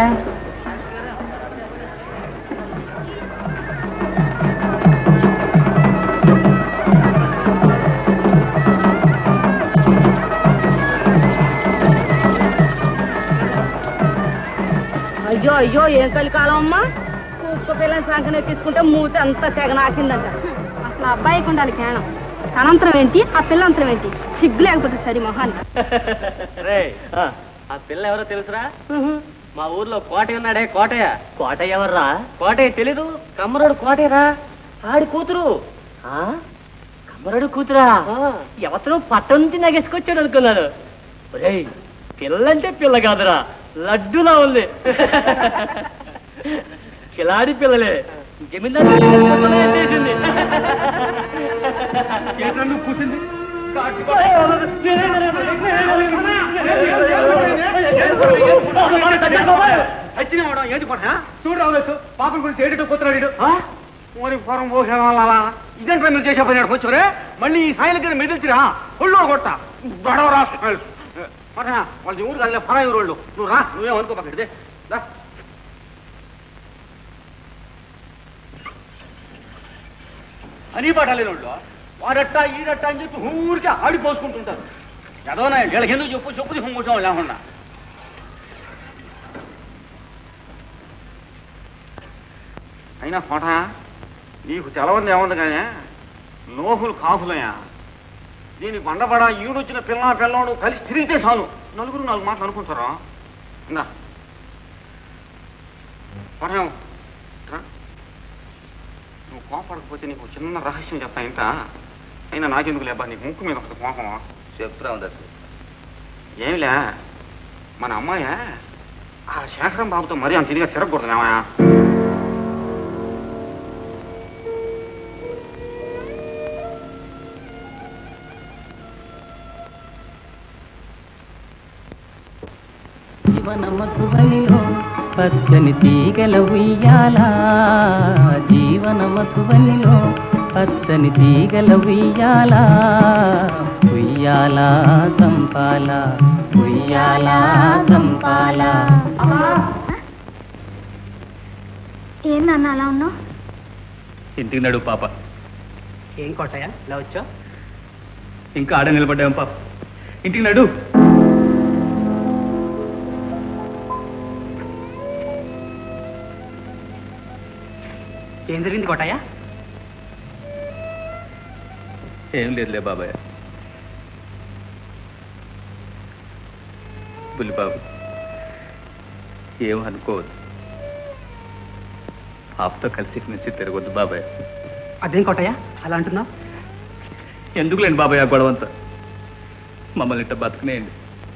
అయ్యో అయ్యో ఏం కలికాలం అమ్మా కుక్క పిల్లని సంకన ఎక్కించుకుంటే మూతి అంతా తెగ నాకిందంట అసలు ఆ అబ్బాయికి ఉండాలి జ్ఞానం తనంతరం ఏంటి ఆ పిల్లంతరం ఏంటి సిగ్గు లేకపోతే సరి మొహాన్ని రే ఆ పిల్ల ఎవరో తెలుసురా మా ఊర్లో కోటయ్య ఉన్నాడే కోటయ్య కోటయ్య ఎవర్రా కోటయ్య తెలీదు కమ్మరుడు కోటయ్యరా ఆడి కూతురు ఆ కమ్మరుడు కూతురా ఎవతను పట్టం నుంచి నగేసుకొచ్చాడు అనుకున్నాను ఒరేయ్ పిల్లంటే పిల్ల కాదురా లడ్డులా ఉంది కిలాడి పిల్లలే జమీందారు చేసింది కూర్చుంది ఏంటి కొట్ట చూడు రావచ్చు పాపల గురించి ఏడిటో కూతురాడు ఓరి ఫారం పోసేవాళ్ళ ఇదేంటి నువ్వు చేసే పని కొంచెం మళ్ళీ ఈ సాయిల కింద మెదిల్చిరా ఒళ్ళు కొట్ట గొడవరా వాళ్ళ ఊరు కాదు ఫరా ఊరోళ్ళు నువ్వు రా నువ్వేం అనుకో పక్కడిదే రా అని పట్టలేని వాళ్ళు వాడట్ట ఈడట్ట అని చెప్పి ఊరికే ఆడిపోసుకుంటుంటారు ఎదవనా వీళ్ళకి ఎందుకు చెప్పు చెప్పు హుమ్ముతాం లేకుండా అయినా కోట నీకు తెలవంది ఏముంది కానీ లోహులు కాకులయ్యా దీని బండబడ ఈడొచ్చిన పిల్ల పిల్లోడు కలిసి తిరిగితే చాలు నలుగురు నాలుగు మాటలు అనుకుంటారా ఇందా పడేం నువ్వు కోపడకపోతే నీకు ఒక చిన్న రహస్యం చెప్తా ఇంత అయినా నాకెందుకు లేబ్బా నీకు ముక్కు మీద ఒకటి కోపమా చెప్తా దశ ఏమిలే మన అమ్మాయ ఆ శేఖరం బాబుతో మరీ అంత ఇదిగా తిరగకూడదు ఏమయ్యా జీవన మధువనిలో పచ్చని తీగల ఉయ్యాల జీవన మధువనిలో పచ్చని తీగల ఉయ్యాల ఉయ్యాల సంపాల ఉయ్యాల సంపాల ఏం నాన్న అలా ఉన్నావు ఇంటికి నడు పాప ఏం కొట్టయ్య ఇలా వచ్చా ఇంకా ఆడ నిలబడ్డాం పాప ఇంటికి నడు ఏం జరిగింది కొట్టయ్య ఏం లేదులే బాబాయ్ బుల్లిబాబు ఏం అనుకోవద్దు పాపతో కలిసి ఇక్కడి నుంచి తిరగొద్దు బాబాయ్ అదేం కొట్టయ్య అలా అంటున్నావు ఎందుకులేండి బాబాయ్ ఆ గొడవంతా మమ్మల్ని ఇట్ట బతుకునేయండి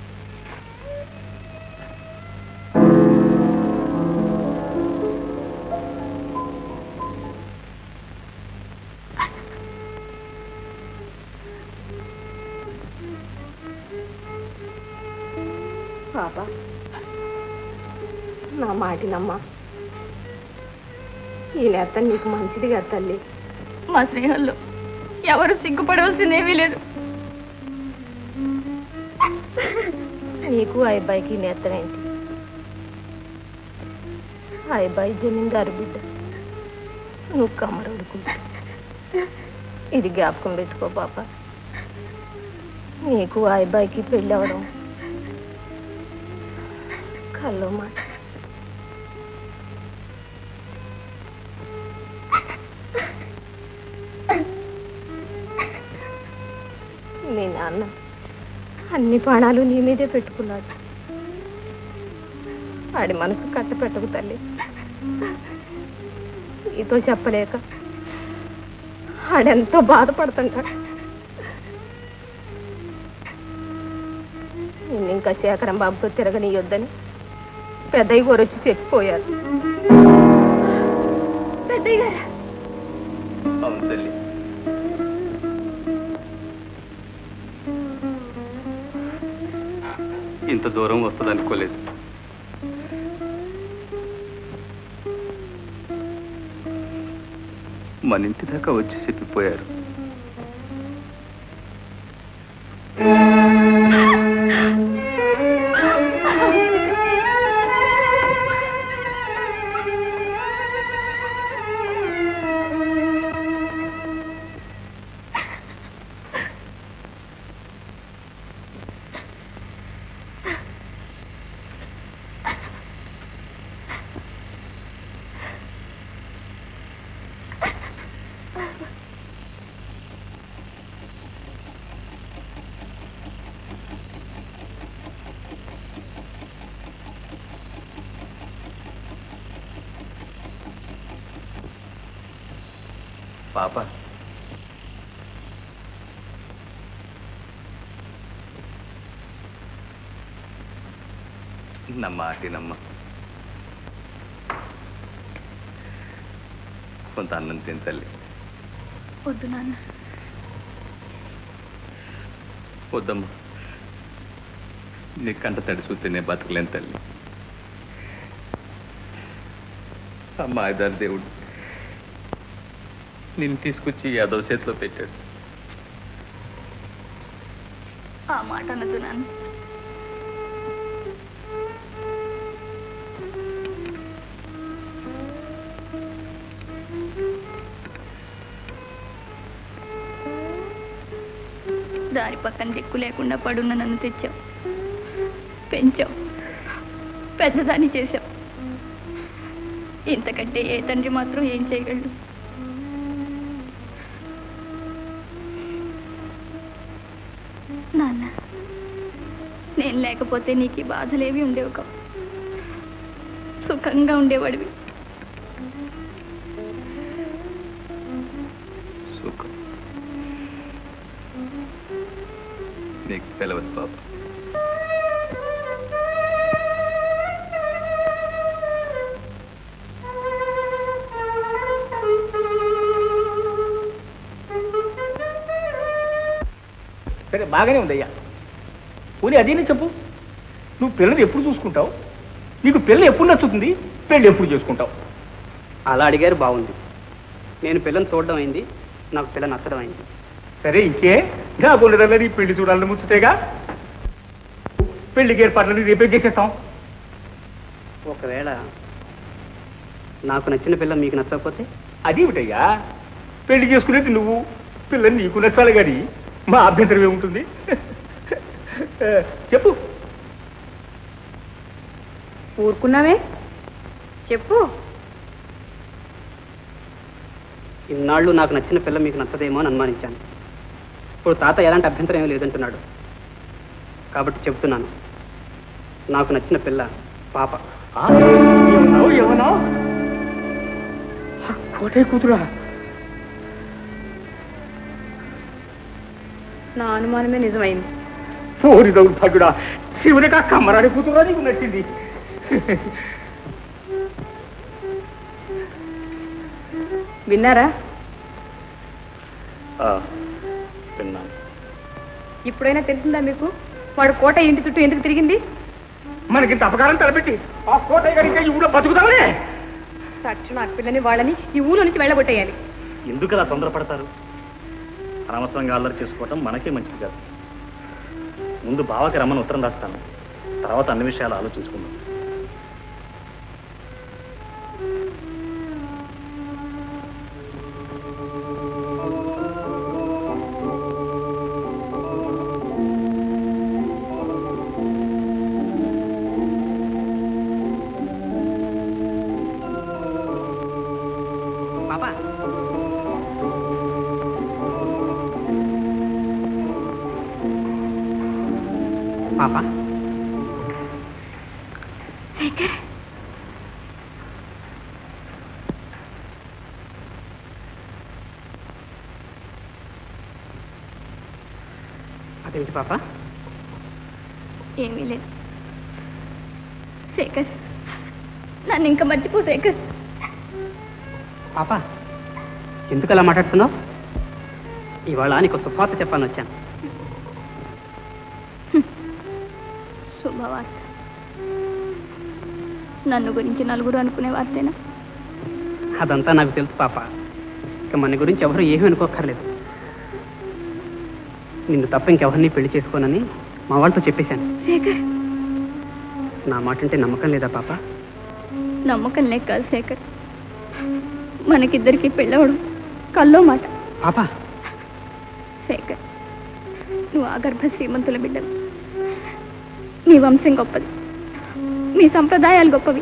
పాప నా మాటినమ్మా ఈ నేత నీకు మంచిది కదా తల్లి మా స్నేహంలో ఎవరు సిగ్గుపడవలసిందేమీ లేదు నీకు ఆ అబ్బాయికి నేత్రం ఏంటి ఆ అబ్బాయి జమీందారు బిడ్డ నువ్వు కమ్మరడుకు ఇది జ్ఞాపకం పెట్టుకో పాప నీకు ఆ అబ్బాయికి పెళ్ళి అవ్వడం కల్లో మాట మీ నాన్న అన్ని ప్రాణాలు నీ మీదే పెట్టుకున్నాడు వాడి మనసు కట్ట పెట్టకు తల్లి నీతో చెప్పలేక ఆడెంతో బాధపడుతుంటాడు నిన్ను ఇంకా శేఖరం బాబుతో తిరగనీయొద్దని పెద్దయ్య గారు వచ్చి చెప్పిపోయారు పెద్దయ్య గారు అవును తల్లి ఇంత దూరం వస్తుంది అనుకోలేదు మన ఇంటి దాకా వచ్చి చెప్పిపోయారు పాప నమ్మ ఆటినమ్మ కొంత అన్నం తిని తల్లి వద్దు నాన్న వద్దమ్మా నీ కంట తడి చూస్తే నేను బతకలేను తల్లి అమ్మ ఐదారు దేవుడు నిన్ను తీసుకొచ్చి యాదవ్ చేతిలో పెట్టాడు ఆ మాట అనదు నాన్న దారి పక్కన దిక్కు లేకుండా పడున్న నన్ను తెచ్చావు పెంచావు పెద్దదాన్ని చేశావు ఇంతకంటే ఏ తండ్రి మాత్రం ఏం చేయగలడు నాన్న నేను లేకపోతే నీకు ఈ బాధలేవి ఉండేవి కావు సుఖంగా ఉండేవాడివి సుఖం నీకు తెలవదు బాబు సరే బాగానే ఉందయ్యా పోనీ అదేనే చెప్పు నువ్వు పిల్లని ఎప్పుడు చూసుకుంటావు నీకు పిల్ల ఎప్పుడు నచ్చుతుంది పెళ్ళి ఎప్పుడు చేసుకుంటావు అలా అడిగారు బాగుంది నేను పిల్లని చూడడం అయింది నాకు పిల్ల నచ్చడం అయింది సరే ఇంకే నా గుండెదల్ల నీ పెళ్లి చూడాలని ముచ్చుతేగా పెళ్లికి ఏర్పాట్లని రేపే చేసేస్తాం ఒకవేళ నాకు నచ్చిన పిల్ల మీకు నచ్చకపోతే అదేమిటయ్యా పెళ్లి చేసుకునేది నువ్వు పిల్లని నీకు నచ్చాలి కానీ మా అభ్యంతరం ఏముంటుంది ఏ, చెప్పు ఊరుకున్నావే చెప్పు ఇన్నాళ్ళు నాకు నచ్చిన పిల్ల మీకు నచ్చదేమో అని అనుమానించాను ఇప్పుడు తాత ఎలాంటి అభ్యంతరం ఏమీ లేదంటున్నాడు కాబట్టి చెప్తున్నాను నాకు నచ్చిన పిల్ల పాప ఆ, ఏమన్నావు ఏమన్నావు కోటే కూతురా నా అనుమానమే నిజమైంది ఓరి దౌర్భాగ్యుడా శివునికా కమ్మరాడి కూతురా నీకు నచ్చింది విన్నారా విన్నాను ఇప్పుడైనా తెలిసిందా మీకు వాడు కోట ఇంటి చుట్టూ ఎందుకు తిరిగింది మనకి అపకారం తలపెట్టి ఆ కోటయ్య గారి ఇంకా ఈ ఊళ్ళో బతుకుదామనే తక్షణ ఆ పిల్లని వాళ్ళని ఈ ఊరు నుంచి వెళ్ళగొట్టేయాలి ఎందుకు అలా తొందరపడతారు అనవసరంగా అల్లరి చేసుకోవటం మనకే మంచిది కాదు ముందు బావకి రమ్మని ఉత్తరం రాస్తాను తర్వాత అన్ని విషయాలు ఆలోచించుకుందాం పాప పాప శేఖర్ అదేంటి పాప ఏమీ లేదు శేఖర్ నన్ను ఇంకా మర్చిపో శేఖర్ పాప ఎందుకు అలా మాట్లాడుతున్నావు ఇవాళ నీకు శుభవార్త చెప్పాలని వచ్చాను శుభవార్త నన్ను గురించి నలుగురు అనుకునే వార్తేనా అదంతా నాకు తెలుసు పాప ఇక మన గురించి ఎవరు ఏమీ అనుకోక్కర్లేదు నిన్ను తప్ప ఇంకెవరిని పెళ్లి చేసుకోనని మా వాళ్ళతో చెప్పేశాను శేఖర్ నా మాట అంటే నమ్మకం లేదా పాప నమ్మకం లేక కాదు శేఖర్ మనకిద్దరికి పెళ్ళవడం కల్లో మాట పాప శేఖర్ నువ్వు ఆగర్భ శ్రీమంతుల బిడ్డవు నీ వంశం గొప్పది మీ సంప్రదాయాలు గొప్పవి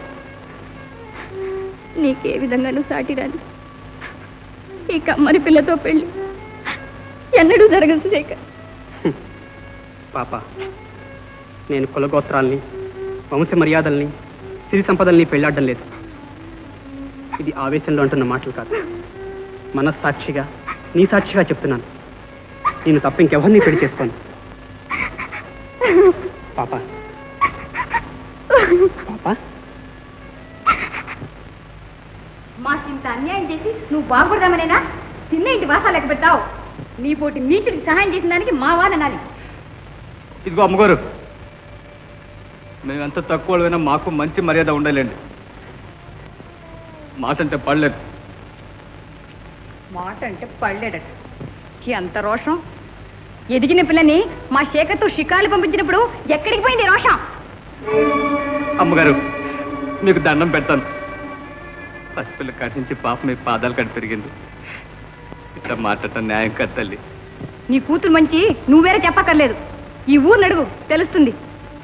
నీకే విధంగానూ సాటి రాదు ఈ కమ్మరి పిల్లతో పెళ్ళి ఎన్నడూ జరగదు శేఖర్ పాప నేను కులగోత్రాల్ని వంశ మర్యాదల్ని సిరి సంపదల్ని పెళ్ళాడడం లేదు ఇది ఆవేశంలో అంటున్న మాటలు కాదు మనస్సాక్షిగా నీ సాక్షిగా చెప్తున్నాను నేను తప్ప ఇంకెవరిని పెళ్లి చేసుకోను పాప పాప మాకింత అన్యాయం చేసి నువ్వు బాగుపడదామనేనా చిన్న ఇంటి వాసాలు లెక్క పెట్టావు నీ పోటీ నీచుడికి సహాయం చేసిన దానికి మా వాదనాలి ఇదిగో అమ్మగారు మేము ఎంత తక్కువ మాకు మంచి మర్యాద ఉండలేండి మాట అంటే పడలేదు మాట అంటే పడలేడట ఎంత రోషం ఎదిగిన పిల్లని మా శేఖర్తో షికార్లు పంపించినప్పుడు ఎక్కడికి పోయింది ఈ రోషం అమ్మగారు మీకు దండం పెడతాను పసిపిల్ల కాటి నుంచి పాప మీ పాదాలు కట్టి పెరిగింది ఇట్లా మాట్లాడటం న్యాయం కాదు తల్లి నీ కూతురు మంచి నువ్వేరే చెప్పక్కర్లేదు ఈ ఊరు నడుగు తెలుస్తుంది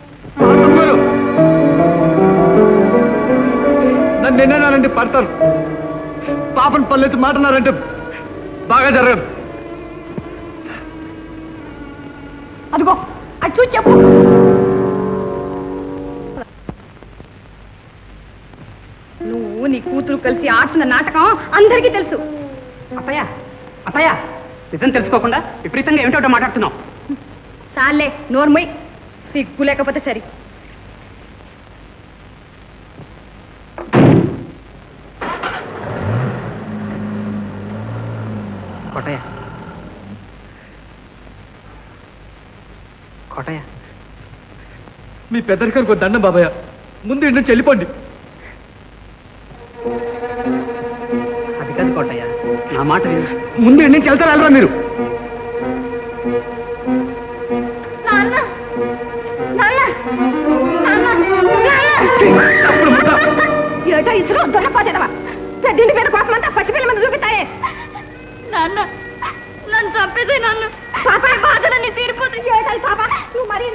నన్ను నిన్ననానండి పడతాను పాపను పల్లెత్తి మాటన్నారంటే బాగా జరగదు అదిగో అది చూసి చెప్పు నువ్వు నీ కూతురు కలిసి ఆడుతున్న నాటకం అందరికీ తెలుసు అప్పయ్య అప్పయ్య నిజం తెలుసుకోకుండా విపరీతంగా ఏమిటో మాట్లాడుతున్నావు చాలే నోర్మై సిగ్గు లేకపోతే సరి కోటయ్య కోటయ్య మీ పెద్దరికానికి ఒక దండం బాబాయ్ ముందు ఇంటి నుంచి వెళ్ళిపోండి అది కాదు కోటయ్య నా మాట విను ముందు ఇంటి నుంచి వెళ్తారా వెళ్ళరా మీరు నాన్న నాన్న నాన్న ఏటో ఇసురు దొండపోతేదవా పెద్దింటి మీద కోపమంతా పసిపిల్ల మీద చూపిస్తాయే నాన్న నన్ను చంపేదే నాన్న పాప బాధలన్నీ తీరిపోతుంది ఏటాలి పాప నువ్వు మరి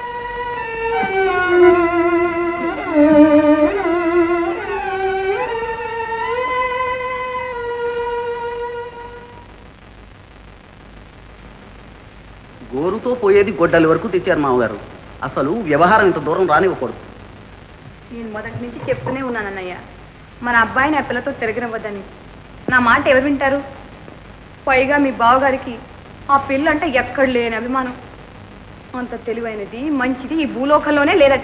గోరుతో పోయేది గొడ్డలి వరకు తెచ్చారు మామగారు అసలు వ్యవహారం ఇంత దూరం రానివ్వకూడదు నేను మొదటి నుంచి చెప్తూనే ఉన్నానన్నయ్య మన అబ్బాయిని ఆ పిల్లతో తిరగనివ్వద్దని నా మాట ఎవరు వింటారు పైగా మీ బావగారికి ఆ పిల్ల అంటే ఎక్కడ లేని అభిమానం అంత తెలివైనది మంచిది ఈ భూలోకంలోనే లేదట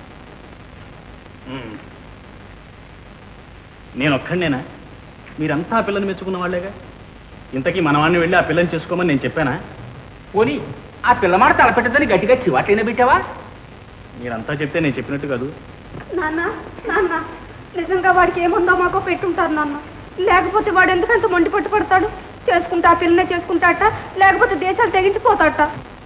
నేను ఒక్కడనేనా మీరంతా ఆ పిల్లని మెచ్చుకున్న వాళ్ళేగా ఇంతకీ మనవాడిని వెళ్ళి ఆ పిల్లని చేసుకోమని నేను చెప్పానా పోనీ ఆ పిల్లమాట తలపెట్టదని గట్టిగా చివాట్లైనా పెట్టావా మీరంతా చెప్తే నేను చెప్పినట్టు కాదు నాన్న నాన్న నిజంగా వాడికి ఏముందో మాకో పెట్టుంటారు నాన్న లేకపోతే వాడు ఎందుకంత మొండి పట్టు పడతాడు చేసుకుంటా ఆ పిల్లనే చేసుకుంటాట లేకపోతే దేశాలు తెగించిపోతాట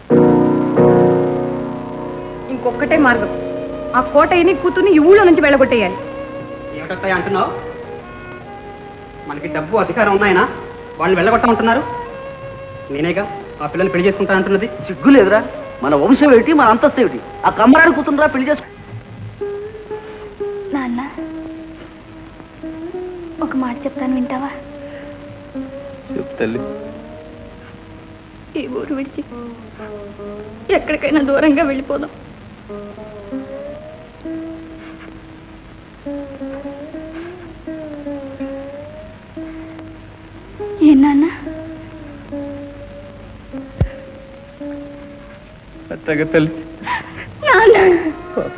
ఇంకొక్కటే మార్గం ఆ కోటయ్యని కూతుర్ని ఈ ఊళ్ళో నుంచి వెళ్ళగొట్టేయాలి ఏమిటత్తాయి అంటున్నావు మనకి డబ్బు అధికారం ఉన్నాయనా వాళ్ళు వెళ్ళగొట్టమంటున్నారు నేనేగా ఆ పిల్లని పెళ్లి చేసుకుంటానంటున్నది సిగ్గు లేదురా మన వంశం ఏమిటి మన అంతస్తు ఏమిటి ఆ కమ్మరాడు కూతుండ్రా పెళ్లి చేసుకు నాన్న ఒక మాట చెప్తాను వింటావా చెప్పు తల్లి ఈ ఊరు విడిచి ఎక్కడికైనా దూరంగా వెళ్ళిపోదాం ఏ నాన్న అత్తగా తల్లి నాన్న పాప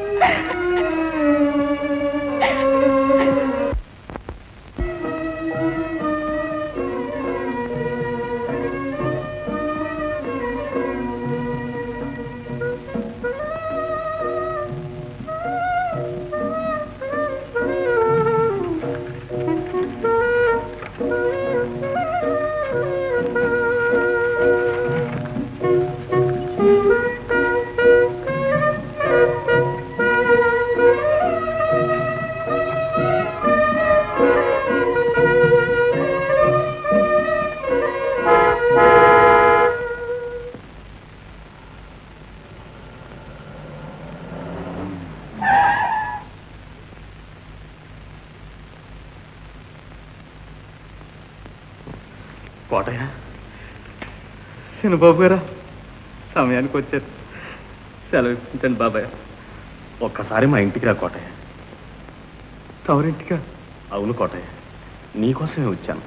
కోటయ్య చిన్నబాబు గారా సమయానికి వచ్చారు సెలవు ఇప్పించండి బాబాయ్ ఒక్కసారి మా ఇంటికి రా కోటయ్య తవరింటిగా అవును కోటయ్య నీకోసమే వచ్చాను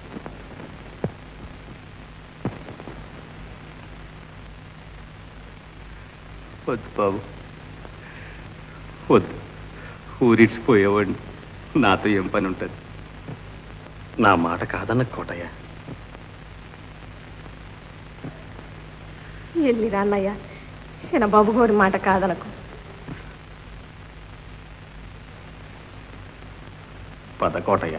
వద్దు బాబు వద్దు ఊరిడిచిపోయేవాడిని నాతో ఏం పని ఉంటుంది నా మాట కాదన్న కోటయ్య వెళ్ళిరా అన్నయ్య చిన్నబాబు గోరి మాట కాదనకు పద కోటయ్య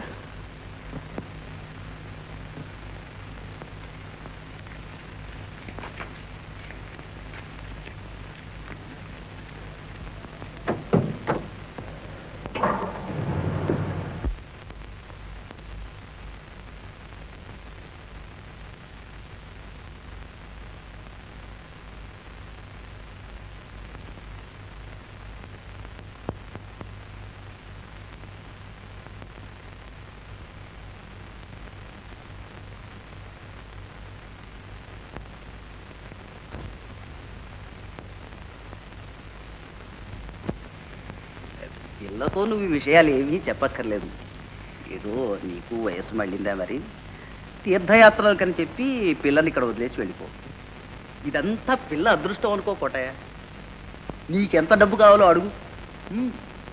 పిల్లతో నువ్వు ఈ విషయాలు ఏమీ చెప్పక్కర్లేదు ఏదో నీకు వయసు మళ్ళిందా మరి తీర్థయాత్రలకని చెప్పి పిల్లని ఇక్కడ వదిలేసి వెళ్ళిపో ఇదంతా పిల్ల అదృష్టం అనుకో కోటయ్య నీకెంత డబ్బు కావాలో అడుగు ఉమ్.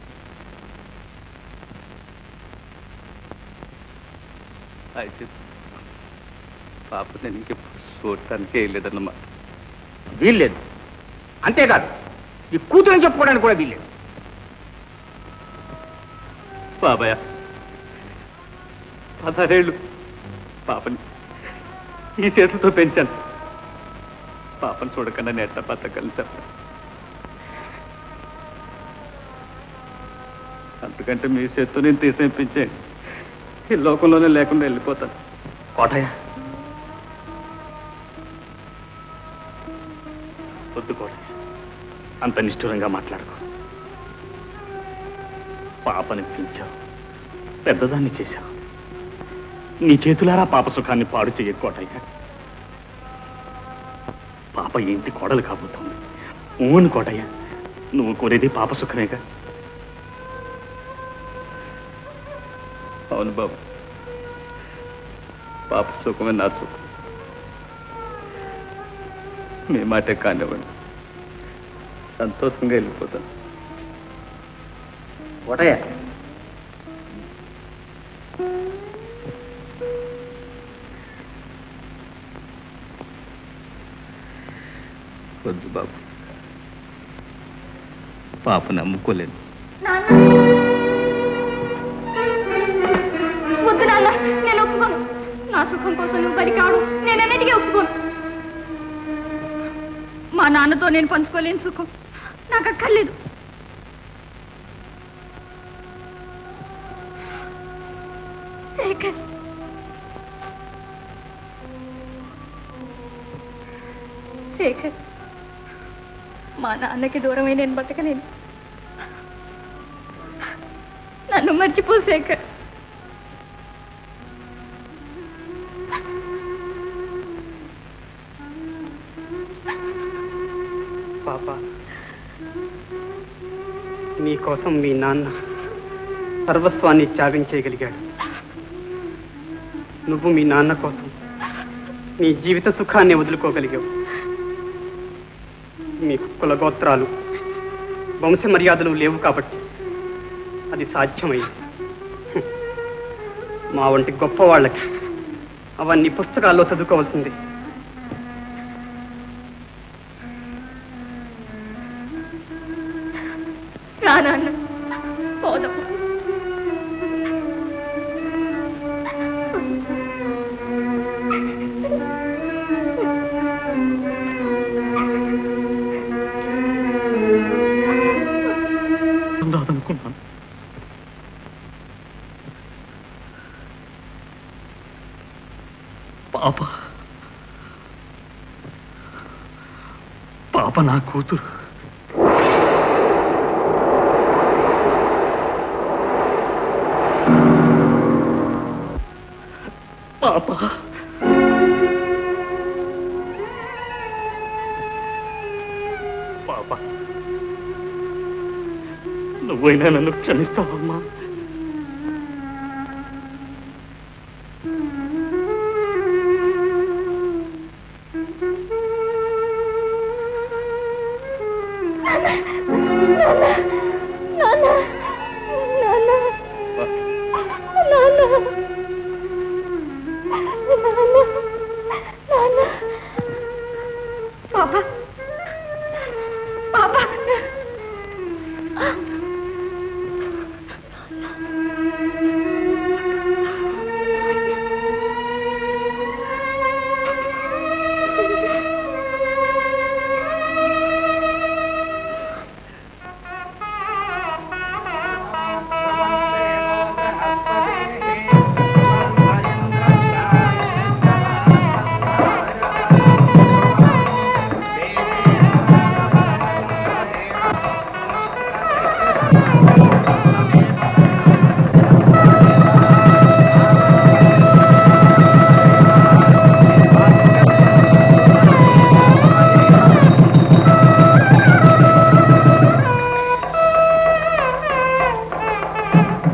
అయితే పాప నేను ఇంకెప్పుడు చూడటానికే లేదన్నమాట వీల్లేదు అంతేకాదు ఈ కూతురని చెప్పుకోవడానికి కూడా వీల్లేదు బాబాయ్ పదహారేళ్ళు పాపని ఈ చేతితో పెంచాను పాపను చూడకుండా నెట్ట బతకని చెప్ప అంతకంటే మీ చేత్తో నేను తీసేపించేయండి ఈ లోకంలోనే లేకుండా వెళ్ళిపోతాను కోటయ్య వద్దు కోటయ్య అంత నిష్ఠురంగా మాట్లాడుకో పాపని పెంచావు పెద్దదాన్ని చేశావు నీ చేతులారా పాప సుఖాన్ని పాడు చెయ్య కోటయ్య పాప ఏంటి కోడలు కాబోతుంది ఊను కోటయ్య నువ్వు కోరేది పాప సుఖమేగా అవును బాబు పాప సుఖమే నా సుఖం మీ మాటే కానివ్వండి సంతోషంగా వెళ్ళిపోతాను కోటయ్య వద్దు బాబు పాప నమ్ముకోలేను వద్దు నాన్న నేను ఒప్పుకోను నా సుఖం కోసం నువ్వు బలి కాడు నేను అన్నిటికీ ఒప్పుకోను మా నాన్నతో నేను పంచుకోలేని సుఖం నాకు అక్కర్లేదు శేఖర్ శేఖర్ మా నాన్నకి దూరమై నేను బతకలేను నన్ను మర్చిపో శేఖర్ పాప నీ కోసం మీ నాన్న సర్వస్వాన్ని త్యాగం చేయగలిగాడు నువ్వు మీ నాన్న కోసం నీ జీవిత సుఖాన్ని వదులుకోగలిగావు మీకు కులగోత్రాలు వంశ మర్యాదలు లేవు కాబట్టి అది సాధ్యమైంది హ్మ్. మా వంటి గొప్ప వాళ్ళకి అవన్నీ పుస్తకాల్లో చదువుకోవాల్సిందే రా నాన్న పోదాం రాదనుకున్నాను పాప పాప నా కూతురు పాప పాప నువ్వైనా నన్ను క్షమిస్తావమ్మా పాపా పాపా ఆ